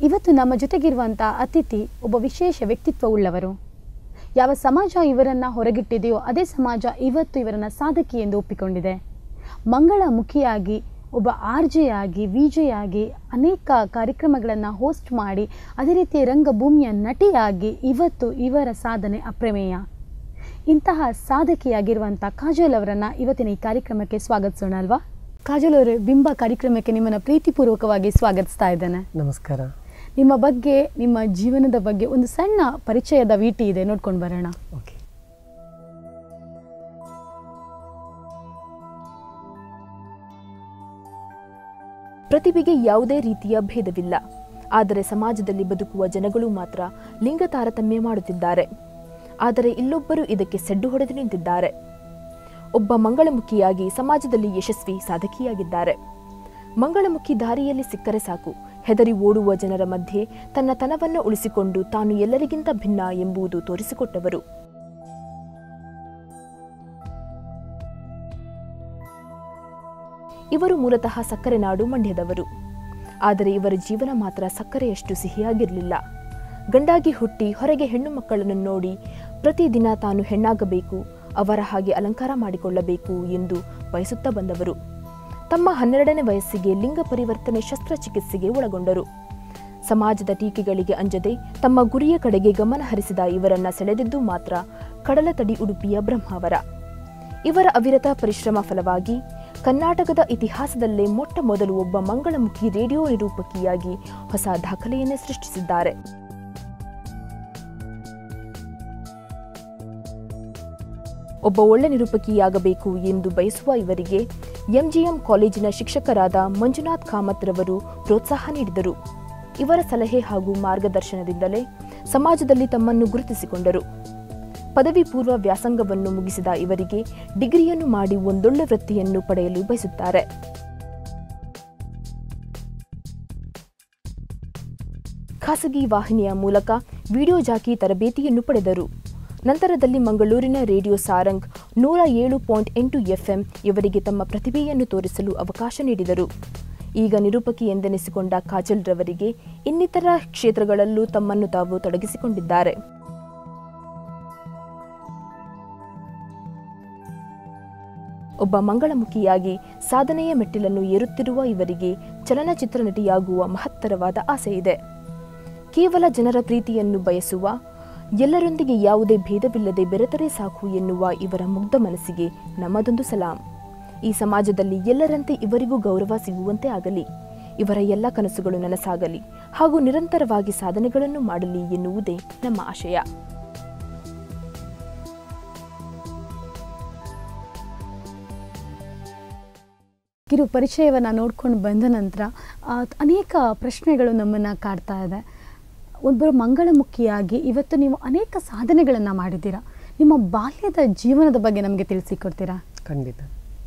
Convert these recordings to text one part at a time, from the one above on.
ಇವತ್ತು ನಮ್ಮ ಜೊತೆಗಿರುವಂಥ ಅತಿಥಿ ಒಬ್ಬ ವಿಶೇಷ ವ್ಯಕ್ತಿತ್ವವುಳ್ಳವರು ಯಾವ ಸಮಾಜ ಇವರನ್ನು ಹೊರಗಿಟ್ಟಿದೆಯೋ ಅದೇ ಸಮಾಜ ಇವತ್ತು ಇವರನ್ನು ಸಾಧಕಿ ಎಂದು ಒಪ್ಪಿಕೊಂಡಿದೆ ಮಂಗಳ ಮುಖಿಯಾಗಿ ಒಬ್ಬ ಆರ್ಜೆಯಾಗಿ ವಿಜೆಯಾಗಿ ಅನೇಕ ಕಾರ್ಯಕ್ರಮಗಳನ್ನು ಹೋಸ್ಟ್ ಮಾಡಿ ಅದೇ ರೀತಿ ರಂಗಭೂಮಿಯ ನಟಿಯಾಗಿ ಇವತ್ತು ಇವರ ಸಾಧನೆ ಅಪ್ರಮೇಯ ಇಂತಹ ಸಾಧಕಿಯಾಗಿರುವಂಥ ಕಾಜೋಲ್ ಅವರನ್ನು ಇವತ್ತಿನ ಈ ಕಾರ್ಯಕ್ರಮಕ್ಕೆ ಸ್ವಾಗತಿಸೋಣ ಅಲ್ವಾ ಕಾಜೋಲ್ ಅವರೇ ಬಿಂಬ ಕಾರ್ಯಕ್ರಮಕ್ಕೆ ನಿಮ್ಮನ್ನು ಪ್ರೀತಿಪೂರ್ವಕವಾಗಿ ಸ್ವಾಗತಿಸ್ತಾ ಇದ್ದೇನೆ ನಮಸ್ಕಾರ ನಿಮ್ಮ ಬಗ್ಗೆ ನಿಮ್ಮ ಜೀವನದ ಬಗ್ಗೆ ಒಂದು ಸಣ್ಣ ಪರಿಚಯದ ವೀಟಿ ಇದೆ ನೋಡ್ಕೊಂಡು ಬರೋಣ ಓಕೆ ಪ್ರತಿಭೆಗೆ ಯಾವುದೇ ರೀತಿಯ ಭೇದವಿಲ್ಲ ಆದರೆ ಸಮಾಜದಲ್ಲಿ ಬದುಕುವ ಜನಗಳು ಮಾತ್ರ ಲಿಂಗ ತಾರತಮ್ಯ ಮಾಡುತ್ತಿದ್ದಾರೆ ಆದರೆ ಇಲ್ಲೊಬ್ಬರು ಇದಕ್ಕೆ ಸೆಡ್ಡು ಹೊಡೆದು ನಿಂತಿದ್ದಾರೆ ಒಬ್ಬ ಮಂಗಳಮುಖಿಯಾಗಿ ಸಮಾಜದಲ್ಲಿ ಯಶಸ್ವಿ ಸಾಧಕಿಯಾಗಿದ್ದಾರೆ ಮಂಗಳಮುಖಿ ದಾರಿಯಲ್ಲಿ ಸಿಕ್ಕರೆ ಸಾಕು ಹೆದರಿ ಓಡುವ ಜನರ ಮಧ್ಯೆ ತನ್ನ ತನವನ್ನು ಉಳಿಸಿಕೊಂಡು ತಾನು ಎಲ್ಲರಿಗಿಂತ ಭಿನ್ನ ಎಂಬುದು ತೋರಿಸಿಕೊಟ್ಟವರು ಇವರು ಮೂಲತಃ ಸಕ್ಕರೆ ನಾಡು ಮಂಡ್ಯದವರು ಆದರೆ ಇವರ ಜೀವನ ಮಾತ್ರ ಸಕ್ಕರೆಯಷ್ಟು ಸಿಹಿಯಾಗಿರಲಿಲ್ಲ ಗಂಡಾಗಿ ಹುಟ್ಟಿ ಹೊರಗೆ ಹೆಣ್ಣು ಮಕ್ಕಳನ್ನು ನೋಡಿ ಪ್ರತಿದಿನ ತಾನು ಹೆಣ್ಣಾಗಬೇಕು ಅವರ ಹಾಗೆ ಅಲಂಕಾರ ಮಾಡಿಕೊಳ್ಳಬೇಕು ಎಂದು ಬಯಸುತ್ತಾ ಬಂದವರು ತಮ್ಮ ಹನ್ನೆರಡನೇ ವಯಸ್ಸಿಗೆ ಲಿಂಗ ಪರಿವರ್ತನೆ ಶಸ್ತ್ರಚಿಕಿತ್ಸೆಗೆ ಒಳಗೊಂಡರು ಸಮಾಜದ ಟೀಕೆಗಳಿಗೆ ಅಂಜದೆ ತಮ್ಮ ಗುರಿಯ ಕಡೆಗೆ ಗಮನ ಹರಿಸಿದ ಇವರನ್ನ ಸೆಳೆದಿದ್ದು ಮಾತ್ರ ಕಡಲತಡಿ ಉಡುಪಿಯ ಬ್ರಹ್ಮಾವರ ಇವರ ಅವಿರತ ಪರಿಶ್ರಮ ಫಲವಾಗಿ ಕರ್ನಾಟಕದ ಇತಿಹಾಸದಲ್ಲೇ ಮೊಟ್ಟ ಮೊದಲು ಒಬ್ಬ ಮಂಗಳಮುಖಿ ರೇಡಿಯೋ ನಿರೂಪಕಿಯಾಗಿ ಹೊಸ ದಾಖಲೆಯನ್ನೇ ಸೃಷ್ಟಿಸಿದ್ದಾರೆ ಒಬ್ಬ ಒಳ್ಳೆ ನಿರೂಪಕಿಯಾಗಬೇಕು ಎಂದು ಬಯಸುವ ಇವರಿಗೆ ಎಂಜಿಎಂ ಕಾಲೇಜಿನ ಶಿಕ್ಷಕರಾದ ಮಂಜುನಾಥ್ ಕಾಮತ್ ರವರು ಪ್ರೋತ್ಸಾಹ ನೀಡಿದರು ಇವರ ಸಲಹೆ ಹಾಗೂ ಮಾರ್ಗದರ್ಶನದಿಂದಲೇ ಸಮಾಜದಲ್ಲಿ ತಮ್ಮನ್ನು ಗುರುತಿಸಿಕೊಂಡರು ಪದವಿ ಪೂರ್ವ ವ್ಯಾಸಂಗವನ್ನು ಮುಗಿಸಿದ ಇವರಿಗೆ ಡಿಗ್ರಿಯನ್ನು ಮಾಡಿ ಒಂದೊಳ್ಳೆ ವೃತ್ತಿಯನ್ನು ಪಡೆಯಲು ಬಯಸುತ್ತಾರೆ ಖಾಸಗಿ ವಾಹಿನಿಯ ಮೂಲಕ ವಿಡಿಯೋ ಜಾಕಿ ತರಬೇತಿಯನ್ನು ಪಡೆದರು ನಂತರದಲ್ಲಿ ಮಂಗಳೂರಿನ ರೇಡಿಯೋ ಸಾರಂಗ್ ನೂರ ಏಳು ಪಾಯಿಂಟ್ ಎಂಟು ಎಫ್ಎಂ ಇವರಿಗೆ ತಮ್ಮ ಪ್ರತಿಭೆಯನ್ನು ತೋರಿಸಲು ಅವಕಾಶ ನೀಡಿದರು ಈಗ ನಿರೂಪಕಿ ಎಂದೆನಿಸಿಕೊಂಡ ಕಾಜಲ್ ರವರಿಗೆ ಇನ್ನಿತರ ಕ್ಷೇತ್ರಗಳಲ್ಲೂ ತಮ್ಮನ್ನು ತಾವು ತೊಡಗಿಸಿಕೊಂಡಿದ್ದಾರೆ ಒಬ್ಬ ಮಂಗಳಮುಖಿಯಾಗಿ ಸಾಧನೆಯ ಮೆಟ್ಟಿಲನ್ನು ಏರುತ್ತಿರುವ ಇವರಿಗೆ ಚಲನಚಿತ್ರ ನಟಿಯಾಗುವ ಮಹತ್ತರವಾದ ಆಸೆ ಇದೆ ಕೇವಲ ಜನರ ಪ್ರೀತಿಯನ್ನು ಬಯಸುವ ಎಲ್ಲರೊಂದಿಗೆ ಯಾವುದೇ ಭೇದವಿಲ್ಲದೆ ಬೆರೆತರೆ ಸಾಕು ಎನ್ನುವ ಇವರ ಮುಗ್ಧ ಮನಸ್ಸಿಗೆ ನಮ್ಮದೊಂದು ಸಲಾಂ ಈ ಸಮಾಜದಲ್ಲಿ ಎಲ್ಲರಂತೆ ಇವರಿಗೂ ಗೌರವ ಸಿಗುವಂತೆ ಆಗಲಿ ಇವರ ಎಲ್ಲ ಕನಸುಗಳು ನನಸಾಗಲಿ ಹಾಗೂ ನಿರಂತರವಾಗಿ ಸಾಧನೆಗಳನ್ನು ಮಾಡಲಿ ಎನ್ನುವುದೇ ನಮ್ಮ ಆಶಯ ಕಿರು ಪರಿಚಯವನ್ನು ನೋಡ್ಕೊಂಡು ಬಂದ ನಂತರ ಆ, ಅನೇಕ ಪ್ರಶ್ನೆಗಳು ನಮ್ಮನ್ನು ಕಾಡ್ತಾ ಇದೆ ಒಬ್ಬರು ಮಂಗಳಮುಖಿಯಾಗಿ ಇವತ್ತು ನೀವು ಅನೇಕ ಸಾಧನೆಗಳನ್ನು ಮಾಡಿದ್ದೀರಾ ನಿಮ್ಮ ಬಾಲ್ಯದ ಜೀವನದ ಬಗ್ಗೆ ನಮಗೆ ತಿಳಿಸಿಕೊಡ್ತೀರಾ ಖಂಡಿತ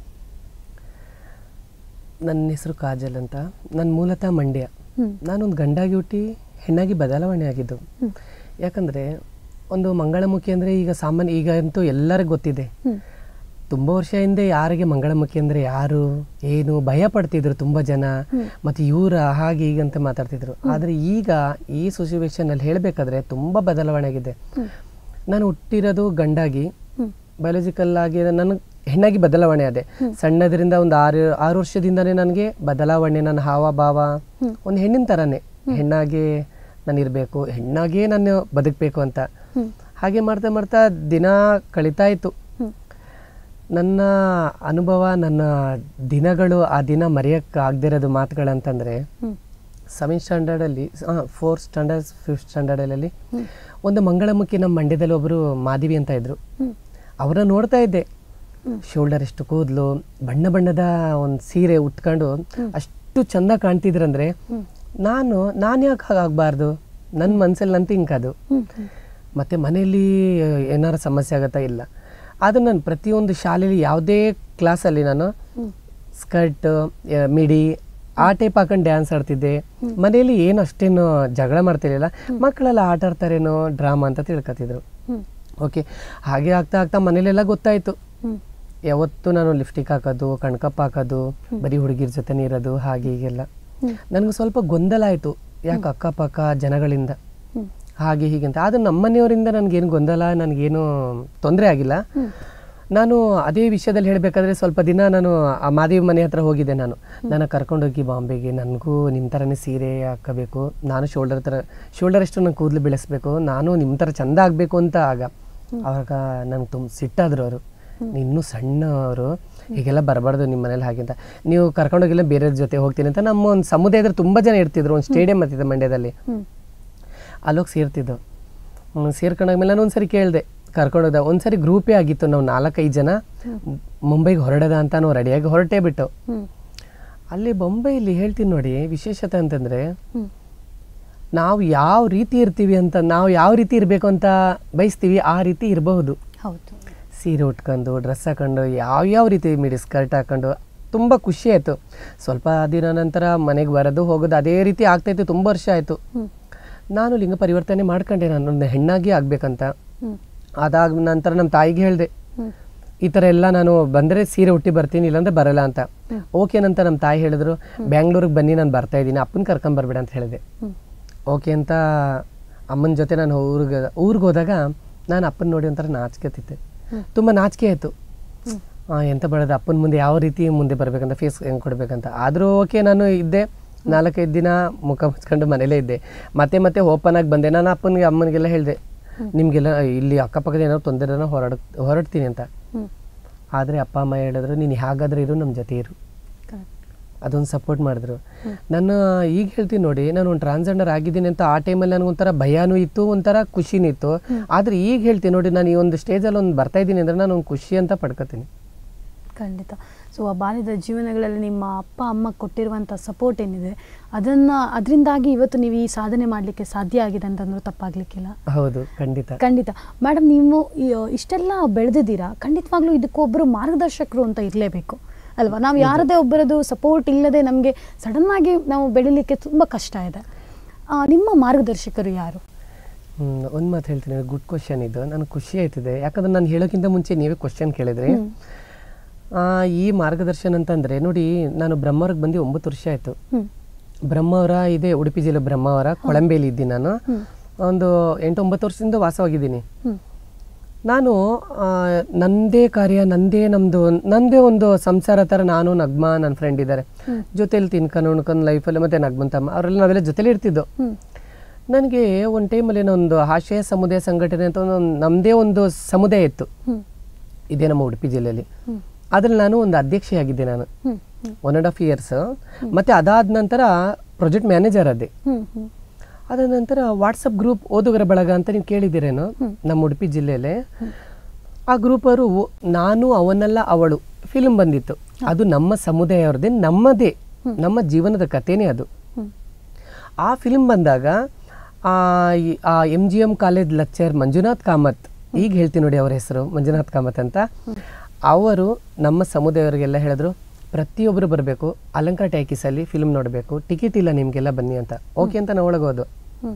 ನನ್ನ ಹೆಸರು ಕಾಜಲ್ ಅಂತ ನನ್ನ ಮೂಲತಃ ಮಂಡ್ಯ ಹ್ಮ್. ನಾನೊಂದು ಗಂಡಾಗಿ ಹುಟ್ಟಿ ಹೆಣ್ಣಾಗಿ ಬದಲಾವಣೆ ಆಗಿದ್ದು ಹ್ಮ್. ಯಾಕಂದರೆ ಒಂದು ಮಂಗಳಮುಖಿ ಅಂದರೆ ಈಗ ಸಾಮಾನ್ಯ ಈಗ ಅಂತೂ ಎಲ್ಲರಿಗೂ ಗೊತ್ತಿದೆ ಹ್ಮ್. ತುಂಬ ವರ್ಷ ಹಿಂದೆ ಯಾರಿಗೆ ಮಂಗಳಮುಖಿ ಅಂದರೆ ಯಾರು ಏನು ಭಯ ಪಡ್ತಿದ್ರು ತುಂಬ ಜನ ಮತ್ತು ಇವರ ಹಾಗೆ ಹೀಗೆ ಅಂತ ಮಾತಾಡ್ತಿದ್ರು ಆದರೆ ಈಗ ಈ ಸಿಚುವೇಶನಲ್ಲಿ ಹೇಳಬೇಕಾದ್ರೆ ತುಂಬ ಬದಲಾವಣೆ ಆಗಿದೆ ನಾನು ಹುಟ್ಟಿರೋದು ಗಂಡಾಗಿ ಹ್ಮ್. ಬಯೋಲಜಿಕಲ್ ಆಗಿ ನಾನು ಹೆಣ್ಣಾಗಿ ಬದಲಾವಣೆ ಆದೆ ಸಣ್ಣದರಿಂದ ಒಂದು ಆರು ಆರು ವರ್ಷದಿಂದನೇ ನನಗೆ ಬದಲಾವಣೆ ನನ್ನ ಹಾವ ಭಾವ ಒಂದು ಹೆಣ್ಣಿನ ಥರನೇ ಹೆಣ್ಣಾಗಿ ನಾನು ಇರಬೇಕು ಹೆಣ್ಣಾಗಿಯೇ ನಾನು ಬದುಕಬೇಕು ಅಂತ ಹ್ಮ್. ಹಾಗೆ ಮಾಡ್ತಾ ಮಾಡ್ತಾ ದಿನ ಕಳೀತಾ ಇತ್ತು ಹ್ಮ್. ನನ್ನ ಅನುಭವ ನನ್ನ ದಿನಗಳು ಆ ದಿನ ಮರೆಯೋಕ್ಕೆ ಆಗದಿರೋದು ಮಾತುಗಳಂತಂದರೆ ಹ್ಮ್. ಸೆವೆಂತ್ ಸ್ಟ್ಯಾಂಡರ್ಡಲ್ಲಿ ಫೋರ್ತ್ ಸ್ಟ್ಯಾಂಡರ್ಡ್ ಫಿಫ್ತ್ ಸ್ಟ್ಯಾಂಡರ್ಡಲ್ಲಿ ಒಂದು ಮಂಗಳಮುಖಿ ನಮ್ಮ ಮಂಡ್ಯದಲ್ಲಿ ಒಬ್ಬರು ಮಾಧವಿ ಅಂತ ಇದ್ರು ಹ್ಮ್. ಅವರನ್ನ ನೋಡ್ತಾ ಇದ್ದೆ ಶೋಲ್ಡರ್ ಎಷ್ಟು ಕೂದಲು ಬಣ್ಣ ಬಣ್ಣದ ಒಂದು ಸೀರೆ ಉಟ್ಕೊಂಡು ಅಷ್ಟು ಚಂದ ಕಾಣ್ತಿದ್ರಂದ್ರೆ ನಾನು ನಾನು ಯಾಕೆ ಹಾಗಾಗಬಾರ್ದು ನನ್ನ ಮನಸ್ಸಲ್ಲಿ ನನ್ನ ಥಿಂಕ್ ಅದು ಹ್ಮ್. ಹ್ಮ್. ಮತ್ತು ಮನೆಯಲ್ಲಿ ಏನಾರು ಸಮಸ್ಯೆ ಆಗುತ್ತಾ ಇಲ್ಲ ಅದು ನಾನು ಪ್ರತಿಯೊಂದು ಶಾಲೆಯಲ್ಲಿ ಯಾವುದೇ ಕ್ಲಾಸಲ್ಲಿ ನಾನು ಸ್ಕರ್ಟ್ ಮಿಡಿ ಆ ಟೈಪ್ ಹಾಕೊಂಡು ಡ್ಯಾನ್ಸ್ ಆಡ್ತಿದ್ದೆ ಮನೆಯಲ್ಲಿ ಏನು ಅಷ್ಟೇನು ಜಗಳ ಮಾಡ್ತಿರ್ಲಿಲ್ಲ ಮಕ್ಕಳೆಲ್ಲ ಆಟ ಆಡ್ತಾರೇನೋ ಡ್ರಾಮಾ ಅಂತ ತಿಳ್ಕೊತಿದ್ರು ಹ್ಮ್. ಓಕೆ ಹಾಗೆ ಆಗ್ತಾ ಆಗ್ತಾ ಮನೇಲೆಲ್ಲ ಗೊತ್ತಾಯಿತು ಹ್ಮ್. ಯಾವತ್ತು ನಾನು ಲಿಪ್ಸ್ಟಿಕ್ ಹಾಕೋದು ಕಣ್ಕಪ್ ಹಾಕೋದು ಬರೀ ಹುಡುಗಿರ ಜೊತೆನೇ ಇರೋದು ಹಾಗೆ ಹೀಗೆಲ್ಲ ನನಗೆ ಸ್ವಲ್ಪ ಗೊಂದಲ ಆಯಿತು ಯಾಕೆ ಅಕ್ಕಪಕ್ಕ ಜನಗಳಿಂದ ಹ್ಮ್. ಹಾಗೆ ಹೀಗೆ ಅಂತ ಆದ್ರೆ ನಮ್ಮನೆಯವರಿಂದ ನನಗೇನು ಗೊಂದಲ ನನಗೇನು ತೊಂದರೆ ಆಗಿಲ್ಲ ನಾನು ಅದೇ ವಿಷಯದಲ್ಲಿ ಹೇಳಬೇಕಾದ್ರೆ ಸ್ವಲ್ಪ ದಿನ ನಾನು ಆ ಮಾದೇವಿ ಮನೆ ಹತ್ರ ಹೋಗಿದ್ದೆ ನಾನು ನನ್ನ ಕರ್ಕೊಂಡೋಗಿ ಬಾಂಬೆಗೆ ನನಗೂ ನಿಮ್ಮ ಥರನೇ ಸೀರೆ ಹಾಕಬೇಕು ನಾನು ಶೋಲ್ಡರ್ ಥರ ಶೋಲ್ಡರ್ ಅಷ್ಟು ನಾನು ಕೂದಲು ಬೆಳೆಸ್ಬೇಕು ನಾನು ನಿಮ್ಮ ಥರ ಚಂದ ಆಗಬೇಕು ಅಂತ ಆಗ ಅವಾಗ ನನಗೆ ತುಂಬ ಸಿಟ್ಟಾದ್ರು ಅವರು ಇನ್ನೂ ಸಣ್ಣವರು ಹೀಗೆಲ್ಲ ಬರಬಾರ್ದು ನಿಮ್ಮ ಮನೇಲಿ ಹಾಗೆ ಅಂತ ನೀವು ಕರ್ಕೊಂಡೋಗಿಲ್ಲ ಬೇರೆ ಜೊತೆ ಹೋಗ್ತೀನಿ ಅಂತ ನಮ್ಮ ಒಂದು ಸಮುದಾಯದಲ್ಲಿ ತುಂಬ ಜನ ಇರ್ತಿದ್ರು ಒಂದು ಸ್ಟೇಡಿಯಂ ಹತ್ತಿದೆ ಮಂಡ್ಯದಲ್ಲಿ ಹ್ಮ್. ಅಲ್ಲೋಗಿ ಸೇರ್ತಿದ್ದು ಹ್ಮ್, ಸೇರ್ಕೊಂಡಾದ್ಮೇಲೆ ನಾನು ಒಂದ್ಸರಿ ಕೇಳಿದೆ ಕರ್ಕೊಂಡೋದ ಒಂದ್ಸರಿ ಗ್ರೂಪೇ ಆಗಿತ್ತು ನಾವು ನಾಲ್ಕೈದು ಜನ ಮುಂಬೈಗೆ ಹೊರಡದ ಅಂತ ನಾವು ರೆಡಿಯಾಗಿ ಹೊರಟೇ ಬಿಟ್ಟು ಹ್ಮ್. ಅಲ್ಲಿ ಬೊಂಬೈಲಿ ಹೇಳ್ತೀನಿ ನೋಡಿ ವಿಶೇಷತೆ ಅಂತಂದರೆ ಹ್ಮ್. ನಾವು ಯಾವ ರೀತಿ ಇರ್ತೀವಿ ಅಂತ ನಾವು ಯಾವ ರೀತಿ ಇರಬೇಕು ಅಂತ ಬಯಸ್ತೀವಿ ಆ ರೀತಿ ಇರಬಹುದು ಹೌದು ಸೀರೆ ಉಟ್ಕೊಂಡು ಡ್ರೆಸ್ ಹಾಕೊಂಡು ಯಾವ್ಯಾವ ರೀತಿ ಮಿಡಿ ಸ್ಕರ್ಟ್ ಹಾಕೊಂಡು ತುಂಬ ಖುಷಿ ಆಯಿತು ಸ್ವಲ್ಪ ದಿನ ನಂತರ ಮನೆಗೆ ಬರೋದು ಹೋಗೋದು ಅದೇ ರೀತಿ ಆಗ್ತಾಯಿತ್ತು ತುಂಬ ವರ್ಷ ಆಯಿತು ಹ್ಮ್. ನಾನು ಲಿಂಗ ಪರಿವರ್ತನೆ ಮಾಡ್ಕೊಂಡೆ ನಾನು ಒಂದು ಹೆಣ್ಣಾಗಿ ಆಗಬೇಕಂತ ಹ್ಮ್. ಅದಾದ ನಂತರ ನಮ್ಮ ತಾಯಿಗೆ ಹೇಳಿದೆ ಹ್ಮ್. ಈ ಥರ ಎಲ್ಲ ನಾನು ಬಂದರೆ ಸೀರೆ ಉಟ್ಟಿ ಬರ್ತೀನಿ ಇಲ್ಲಾಂದ್ರೆ ಬರಲ್ಲ ಅಂತ ಓಕೆ ಅಂತ ನಮ್ಮ ತಾಯಿ ಹೇಳಿದ್ರು ಬ್ಯಾಂಗ್ಳೂರಿಗೆ ಬನ್ನಿ ನಾನು ಬರ್ತಾ ಇದ್ದೀನಿ ಅಪ್ಪನ ಕರ್ಕೊಂಬರ್ಬೇಡ ಅಂತ ಹೇಳಿದೆ ಹ್ಮ್. ಓಕೆ ಅಂತ ಅಮ್ಮನ ಜೊತೆ ನಾನು ಊರಿಗೆ ಊರಿಗೆ ಹೋದಾಗ ನಾನು ಅಪ್ಪನ ನೋಡಿ ಒಂಥರ ನಾಚಿಕೆತಿದ್ದೆ ತುಂಬ ನಾಚಿಕೆ ಆಯಿತು ಎಂತ ಬೆಳೆದ ಅಪ್ಪನ ಮುಂದೆ ಯಾವ ರೀತಿ ಮುಂದೆ ಬರಬೇಕಂತ ಫೇಸ್ ಹೆಂಗೆ ಕೊಡಬೇಕಂತ ಆದರೂ ಓಕೆ ನಾನು ಇದ್ದೆ ನಾಲ್ಕೈದು ದಿನ ಮುಖ ಮುಚ್ಕೊಂಡು ಮನೇಲೇ ಇದ್ದೆ ಮತ್ತೆ ಮತ್ತೆ ಓಪನ್ ಆಗಿ ಬಂದೆ ನಾನು ಅಪ್ಪನಿಗೆ ಅಮ್ಮನಿಗೆಲ್ಲ ಹೇಳಿದೆ ನಿಮಗೆಲ್ಲ ಇಲ್ಲಿ ಅಕ್ಕಪಕ್ಕದ ಏನಾದ್ರು ತೊಂದರೆ ಹೊರಡ್ ಹೊರಡ್ತೀನಿ ಅಂತ ಹ್ಮ್. ಆದರೆ ಅಪ್ಪ ಅಮ್ಮ ಹೇಳಿದ್ರು ನೀನು ಹೇಗಾದ್ರೆ ಇರು ನಮ್ಮ ಜೊತೆ ಇರು Correct. ಅದೊಂದು ಸಪೋರ್ಟ್ ಮಾಡಿದ್ರು ನಾನು ಈಗ ಹೇಳ್ತೀನಿ ನೋಡಿ ನಾನು ಒಂದು ಟ್ರಾನ್ಸ್ಜೆಂಡರ್ ಆಗಿದ್ದೀನಿ ಅಂತ ಆ ಟೈಮಲ್ಲಿ ನನಗೊಂಥರ ಭಯನೂ ಇತ್ತು ಒಂಥರ ಖುಷಿನೂ ಇತ್ತು ಆದರೆ ಈಗ ಹೇಳ್ತೀನಿ ನೋಡಿ ನಾನು ಈ ಒಂದು ಸ್ಟೇಜಲ್ಲಿ ಒಂದು ಬರ್ತಾ ಇದ್ದೀನಿ ಅಂದರೆ ನಾನು ಒಂದು ಖುಷಿ ಅಂತ ಪಡ್ಕೋತೀನಿ ಖಂಡಿತ ಸೊ ಆ ಬಾಲ್ಯದ ಜೀವನಗಳಲ್ಲಿ ನಿಮ್ಮ ಅಪ್ಪ ಅಮ್ಮ ಕೊಟ್ಟಿರುವಂಥ ಸಪೋರ್ಟ್ ಏನಿದೆ ಅದನ್ನು ಅದರಿಂದಾಗಿ ಇವತ್ತು ನೀವು ಈ ಸಾಧನೆ ಮಾಡಲಿಕ್ಕೆ ಸಾಧ್ಯ ಆಗಿದೆ ಅಂತಂದ್ರೂ ತಪ್ಪಾಗಲಿಕ್ಕಿಲ್ಲ ಹೌದು ಖಂಡಿತ ಖಂಡಿತ ಮೇಡಮ್ ನೀವು ಈ, ಇಷ್ಟೆಲ್ಲ ಬೆಳೆದಿದ್ದೀರಾ ಖಂಡಿತವಾಗ್ಲೂ ಇದಕ್ಕೊಬ್ಬರು ಮಾರ್ಗದರ್ಶಕರು ಅಂತ ಇರಲೇಬೇಕು ಅಲ್ವಾ ನಾವು ಯಾರದೇ ಒಬ್ಬರದು ಸಪೋರ್ಟ್ ಇಲ್ಲದೆ ನಮಗೆ ಸಡನ್ನಾಗಿ ನಾವು ಬೆಳಿಲಿಕ್ಕೆ ತುಂಬ ಕಷ್ಟ ಇದೆ ಆ, ನಿಮ್ಮ ಮಾರ್ಗದರ್ಶಕರು ಯಾರು ಒಂದು ಮಾತು ಹೇಳ್ತೀನಿ ಗುಡ್ ಕ್ವಶನ್ ಇದು ನನಗೆ ಖುಷಿ ಆಯ್ತಿದೆ ಯಾಕಂದ್ರೆ ನಾನು ಹೇಳೋಕ್ಕಿಂತ ಮುಂಚೆ ನೀವೇ ಕ್ವಶನ್ ಕೇಳಿದ್ರಿ ಆ, ಈ ಮಾರ್ಗದರ್ಶನ ಅಂತಂದರೆ ನೋಡಿ ನಾನು ಬ್ರಹ್ಮವ್ರಿಗೆ ಬಂದು ಒಂಬತ್ತು ವರ್ಷ ಆಯಿತು ಹ್ಮ್. ಬ್ರಹ್ಮಾವರ ಇದೆ ಉಡುಪಿ ಜಿಲ್ಲೆ ಬ್ರಹ್ಮಾವರ ಕೊಳಂಬೇಲಿ ಇದ್ದೀನಿ ನಾನು ಒಂದು ಎಂಟು ಒಂಬತ್ತು ವರ್ಷದಿಂದ ವಾಸವಾಗಿದ್ದೀನಿ ಹ್ಮ್. ನಾನು ಆ, ನಂದೇ ಕಾರ್ಯ ನಂದೇ ನಮ್ಮದು ನಂದೇ ಒಂದು ಸಂಸಾರ ಥರ ನಾನು ನಗ್ಮಾ ನನ್ನ ಫ್ರೆಂಡ್ ಇದ್ದಾರೆ ಜೊತೆಲಿ ತಿನ್ಕೊಂಡು ಉಣ್ಕೊಂಡು ಲೈಫಲ್ಲಿ ಮತ್ತು ನಗ್ಮಂತಮ್ಮ ಅವರೆಲ್ಲ ನಾವೆಲ್ಲ ಜೊತೆಲಿ ಇರ್ತಿದ್ದೋ ಹ್ಮ್. ನನಗೆ ಒಂದು ಟೈಮಲ್ಲಿ ಒಂದು ಆಶಯ ಸಮುದಾಯ ಸಂಘಟನೆ ಅಂತ ಒಂದು ನಮ್ಮದೇ ಒಂದು ಸಮುದಾಯ ಇತ್ತು ಹ್ಮ್. ಇದೇ ನಮ್ಮ ಉಡುಪಿ ಜಿಲ್ಲೆಯಲ್ಲಿ ಹ್ಮ್. ಅದ್ರಲ್ಲಿ ನಾನು ಒಂದು ಅಧ್ಯಕ್ಷೆಯಾಗಿದ್ದೆ ನಾನು ಹ್ಮ್. ಹ್ಮ್. ಒನ್ ಆ್ಯಂಡ್ ಹಾಫ್ ಇಯರ್ಸ್ ಮತ್ತು ಅದಾದ ನಂತರ ಪ್ರಾಜೆಕ್ಟ್ ಮ್ಯಾನೇಜರ್ ಅದೇ ಹ್ಮ್. ಹ್ಮ್. ಅದ ನಂತರ ವಾಟ್ಸಪ್ ಗ್ರೂಪ್ ಓದುಗರ ಬಳಗ ಅಂತ ನೀವು ಕೇಳಿದ್ದೀರೇನೋ ನಮ್ಮ ಉಡುಪಿ ಜಿಲ್ಲೆಯಲ್ಲಿ ಆ ಗ್ರೂಪ್ ಅವರು ನಾನು ಅವನಲ್ಲ ಅವಳು ಫಿಲ್ಮ್ ಬಂದಿತ್ತು ಅದು ನಮ್ಮ ಸಮುದಾಯವ್ರದ್ದೇ ನಮ್ಮದೇ ನಮ್ಮ ಜೀವನದ ಕಥೆನೇ ಅದು ಹ್ಮ್. ಆ ಫಿಲ್ಮ್ ಬಂದಾಗ ಆ ಈ- ಆ M G M college lecture Manjunath Kamath ಈಗ ಹೇಳ್ತೀನಿ ನೋಡಿ ಅವ್ರ ಹೆಸರು ಮಂಜುನಾಥ್ ಕಾಮತ್ ಅಂತ ಅವರು ನಮ್ಮ ಸಮುದಾಯವರಿಗೆಲ್ಲ ಹೇಳಿದ್ರು ಪ್ರತಿಯೊಬ್ಬರು ಬರಬೇಕು ಅಲಂಕಾರ ಟ್ಯಾಕಿಸಲ್ಲಿ ಫಿಲ್ಮ್ ನೋಡಬೇಕು ಟಿಕೆಟ್ ಇಲ್ಲ ನಿಮಗೆಲ್ಲ ಬನ್ನಿ ಅಂತ ಓಕೆ ಅಂತ ನಾವು ಒಳಗೋದು ಹ್ಮ್.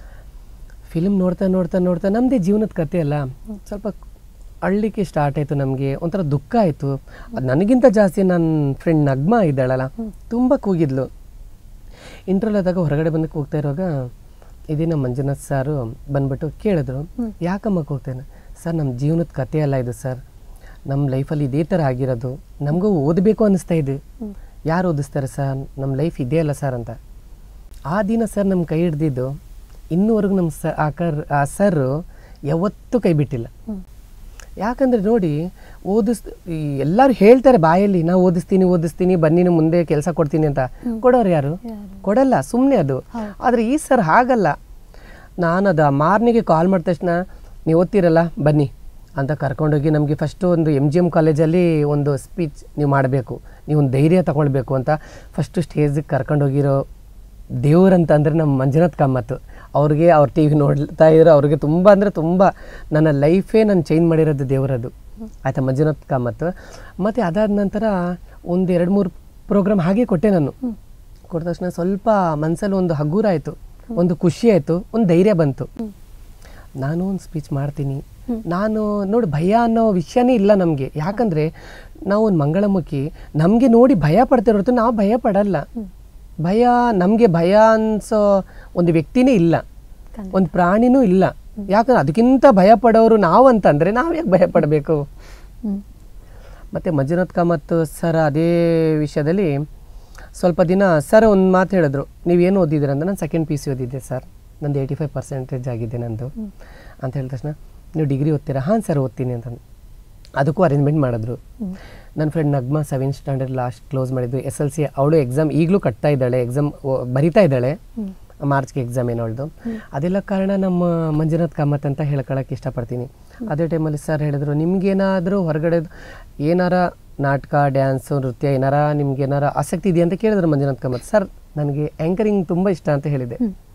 ಫಿಲ್ಮ್ ನೋಡ್ತಾ ನೋಡ್ತಾ ನೋಡ್ತಾ ನಮ್ಮದೇ ಜೀವನದ ಕತೆ ಅಲ್ಲ ಸ್ವಲ್ಪ ಅಳ್ಳಿಕ್ಕೆ ಸ್ಟಾರ್ಟ್ ಆಯಿತು ನಮಗೆ ಒಂಥರ ದುಃಖ ಆಯಿತು ನನಗಿಂತ ಜಾಸ್ತಿ ನನ್ನ ಫ್ರೆಂಡ್ ನಗ್ಮಾ ಇದ್ದಾಳಲ್ಲ ತುಂಬ ಕೂಗಿದ್ಲು ಇಂಟ್ರಲ್ ಆದಾಗ ಹೊರಗಡೆ ಬಂದು ಕೂಗ್ತಾ ಇರುವಾಗ ಇದೇ ನಮ್ಮ ಮಂಜುನಾಥ್ ಸಾರು ಬಂದ್ಬಿಟ್ಟು ಕೇಳಿದ್ರು ಯಾಕಮ್ಮ ಕೂಗ್ತೇನೆ ಸರ್ ನಮ್ಮ ಜೀವನದ ಕತೆ ಅಲ್ಲ ಇದು ಸರ್ ನಮ್ಮ ಲೈಫಲ್ಲಿ ಇದೇ ಥರ ಆಗಿರೋದು ನಮಗೂ ಓದಬೇಕು ಅನ್ನಿಸ್ತಾ ಇದೆ ಯಾರು ಓದಿಸ್ತಾರೆ ಸರ್ ನಮ್ಮ ಲೈಫ್ ಇದೇ ಅಲ್ಲ ಸರ್ ಅಂತ ಆ ದಿನ ಸರ್ ನಮ್ಮ ಕೈ ಹಿಡ್ದಿದ್ದು ಇನ್ನೂವರೆಗೂ ನಮ್ಮ ಸ ಆ ಕರ್ ಆ ಸರ್ ಯಾವತ್ತೂ ಕೈ ಬಿಟ್ಟಿಲ್ಲ ಹ್ಮ್. ಯಾಕಂದ್ರೆ ನೋಡಿ ಓದಿಸ್ ಈ ಎಲ್ಲರೂ ಹೇಳ್ತಾರೆ ಬಾಯಲ್ಲಿ ನಾವು ಓದಿಸ್ತೀನಿ ಓದಿಸ್ತೀನಿ ಬನ್ನಿ ನೀವು ಮುಂದೆ ಕೆಲಸ ಕೊಡ್ತೀನಿ ಅಂತ ಕೊಡೋರು ಯಾರು ಕೊಡಲ್ಲ ಸುಮ್ಮನೆ ಅದು ಆದರೆ ಈ ಸರ್ ಹಾಗಲ್ಲ ನಾನು ಅದು ಮಾರ್ನಿಗೆ ಕಾಲ್ ಮಾಡಿದ ತಕ್ಷಣ ನೀವು ಓದ್ತಿರಲ್ಲ ಬನ್ನಿ ಅಂತ ಕರ್ಕೊಂಡೋಗಿ ನಮಗೆ ಫಸ್ಟು ಒಂದು ಎಮ್ ಜಿ ಎಮ್ ಕಾಲೇಜಲ್ಲಿ ಒಂದು ಸ್ಪೀಚ್ ನೀವು ಮಾಡಬೇಕು ನೀವು ಒಂದು ಧೈರ್ಯ ತಗೊಳ್ಬೇಕು ಅಂತ ಫಸ್ಟು ಸ್ಟೇಜಿಗೆ ಕರ್ಕೊಂಡೋಗಿರೋ ದೇವ್ರಂತ ಅಂದರೆ ನಮ್ಮ ಮಂಜುನಾಥ್ ಕಾಮತ್ ಅವ್ರಿಗೆ ಅವ್ರ ಟಿ ವಿ ನೋಡ್ತಾ ಇದ್ರು ಅವ್ರಿಗೆ ತುಂಬ ಅಂದರೆ ತುಂಬ ನನ್ನ ಲೈಫೇ ನಾನು ಚೇಂಜ್ ಮಾಡಿರೋದು ದೇವರದು ಆಯಿತಾ ಮಂಜುನಾಥ್ ಕಾಮತ್ ಮತ್ತು ಅದಾದ ನಂತರ ಒಂದು ಎರಡು ಮೂರು ಪ್ರೋಗ್ರಾಮ್ ಹಾಗೆ ಕೊಟ್ಟೆ ನಾನು ಕೊಟ್ಟ ತಕ್ಷಣ ಸ್ವಲ್ಪ ಮನಸ್ಸಲ್ಲಿ ಒಂದು ಹಗುರ ಆಯಿತು ಒಂದು ಖುಷಿ ಆಯಿತು ಒಂದು ಧೈರ್ಯ ಬಂತು ನಾನು ಒಂದು ಸ್ಪೀಚ್ ಮಾಡ್ತೀನಿ ನಾನು ನೋಡಿ ಭಯ ಅನ್ನೋ ವಿಷಯನೇ ಇಲ್ಲ ನಮಗೆ ಯಾಕಂದರೆ ನಾವು ಒಂದು ಮಂಗಳಮುಖಿ ನಮಗೆ ನೋಡಿ ಭಯ ಪಡ್ತಿರೋ ಹೊರತು ನಾವು ಭಯ ಪಡಲ್ಲ ಭಯ ನಮಗೆ ಭಯ ಅನ್ಸೋ ಒಂದು ವ್ಯಕ್ತಿನೇ ಇಲ್ಲ ಖಂಡಿತ. ಒಂದು ಪ್ರಾಣಿನೂ ಇಲ್ಲ ಯಾಕಂದ್ರೆ ಅದಕ್ಕಿಂತ ಭಯ ಪಡೋರು ನಾವು ಅಂತಂದ್ರೆ ನಾವು ಯಾಕೆ ಭಯ ಪಡಬೇಕು ಹ್ಮ್. ಮತ್ತು ಮಂಜುನಾಥ್ ಕಾಮತ್ ಸರ್ ಅದೇ ವಿಷಯದಲ್ಲಿ ಸ್ವಲ್ಪ ದಿನ ಸರ್ ಒಂದು ಮಾತು ಹೇಳಿದ್ರು ನೀವೇನು ಓದಿದ್ದೀರ ಅಂತ ನಾನು ಸೆಕೆಂಡ್ ಪಿ ಸಿ ಓದಿದ್ದೆ ಸರ್ ನಂದು ಏಯ್ಟಿ ಫೈವ್ ಪರ್ಸೆಂಟೇಜ್ ಆಗಿದೆ ನಂದು ಅಂತ ಹೇಳಿದ ತಕ್ಷಣ ನೀವು ಡಿಗ್ರಿ ಓದ್ತೀರಾ ಹಾಂ ಸರ್ ಓದ್ತೀನಿ ಅಂತಂದು ಅದಕ್ಕೂ ಅರೇಂಜ್ಮೆಂಟ್ ಮಾಡಿದ್ರು ನನ್ನ friend Nagma seventh standard last close ಮಾಡಿದ್ದು ಎಸ್ ಎಲ್ ಸಿ ಅವಳು ಎಕ್ಸಾಮ್ ಈಗಲೂ ಕಟ್ತಾ ಇದ್ದಾಳೆ ಎಕ್ಸಾಮ್ ಬರಿತಾ ಇದ್ದಾಳೆ ಮಾರ್ಚ್ಗೆ ಎಕ್ಸಾಮ್ ಏನು ಅವಳದು ಅದೆಲ್ಲ ಕಾರಣ ನಮ್ಮ ಮಂಜುನಾಥ್ ಕಾಮತ್ ಅಂತ ಹೇಳ್ಕೊಳಕ್ಕೆ ಇಷ್ಟಪಡ್ತೀನಿ ಅದೇ ಟೈಮಲ್ಲಿ ಸರ್ ಹೇಳಿದ್ರು ನಿಮ್ಗೇನಾದರೂ ಹೊರಗಡೆ ಏನಾರ ನಾಟಕ ಡ್ಯಾನ್ಸು ನೃತ್ಯ ಏನಾರ ನಿಮ್ಗೆ ಏನಾರ ಆಸಕ್ತಿ ಇದೆಯಾ ಅಂತ ಕೇಳಿದ್ರು ಮಂಜುನಾಥ್ ಕಾಮತ್ ಸರ್ ನನಗೆ ಆ್ಯಂಕರಿಂಗ್ ತುಂಬ ಇಷ್ಟ ಅಂತ ಹೇಳಿದೆ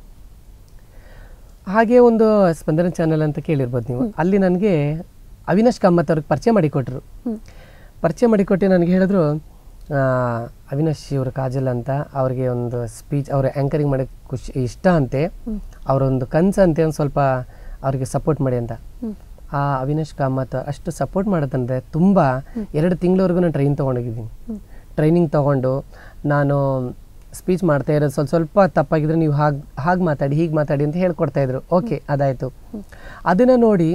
ಹಾಗೆ ಒಂದು ಸ್ಪಂದನ ಚಾನೆಲ್ ಅಂತ ಕೇಳಿರ್ಬೋದು ನೀವು ಅಲ್ಲಿ ನನಗೆ ಅವಿನಾಶ್ ಕಾಮತ್ ಅವ್ರಿಗೆ ಪರಿಚಯ ಮಾಡಿಕೊಟ್ರು ಪರಿಚಯ ಮಾಡಿಕೊಟ್ಟು ನನಗೆ ಹೇಳಿದ್ರು ಆ, ಅವಿನಾಶ್ ಇವರು ಕಾಜಲ್ ಅಂತ ಅವ್ರಿಗೆ ಒಂದು ಸ್ಪೀಚ್ ಅವ್ರ ಆ್ಯಂಕರಿಂಗ್ ಮಾಡೋಕ್ಕೆ ಖುಷಿ ಇಷ್ಟ ಅಂತೆ ಅವರೊಂದು ಕನಸಂತೆ ಒಂದು ಸ್ವಲ್ಪ ಅವ್ರಿಗೆ ಸಪೋರ್ಟ್ ಮಾಡಿ ಅಂತ ಆ ಅವಿನಾಶ್ ಕಾಮತ್ ಅಷ್ಟು ಸಪೋರ್ಟ್ ಮಾಡೋದಂದ್ರೆ ತುಂಬ ಎರಡು ತಿಂಗಳವರೆಗೂ ನಾನು ಟ್ರೈನ್ ತೊಗೊಂಡೋಗಿದ್ದೀನಿ ಟ್ರೈನಿಂಗ್ ತೊಗೊಂಡು ನಾನು ಸ್ಪೀಚ್ ಮಾಡ್ತಾ ಇರೋದು ಸ್ವಲ್ಪ ಸ್ವಲ್ಪ ತಪ್ಪಾಗಿದ್ರೆ ನೀವು ಹಾಗೆ ಹಾಗೆ ಮಾತಾಡಿ ಹೀಗೆ ಮಾತಾಡಿ ಅಂತ ಹೇಳ್ಕೊಡ್ತಾ ಇದ್ರು ಓಕೆ ಅದಾಯಿತು ಅದನ್ನು ನೋಡಿ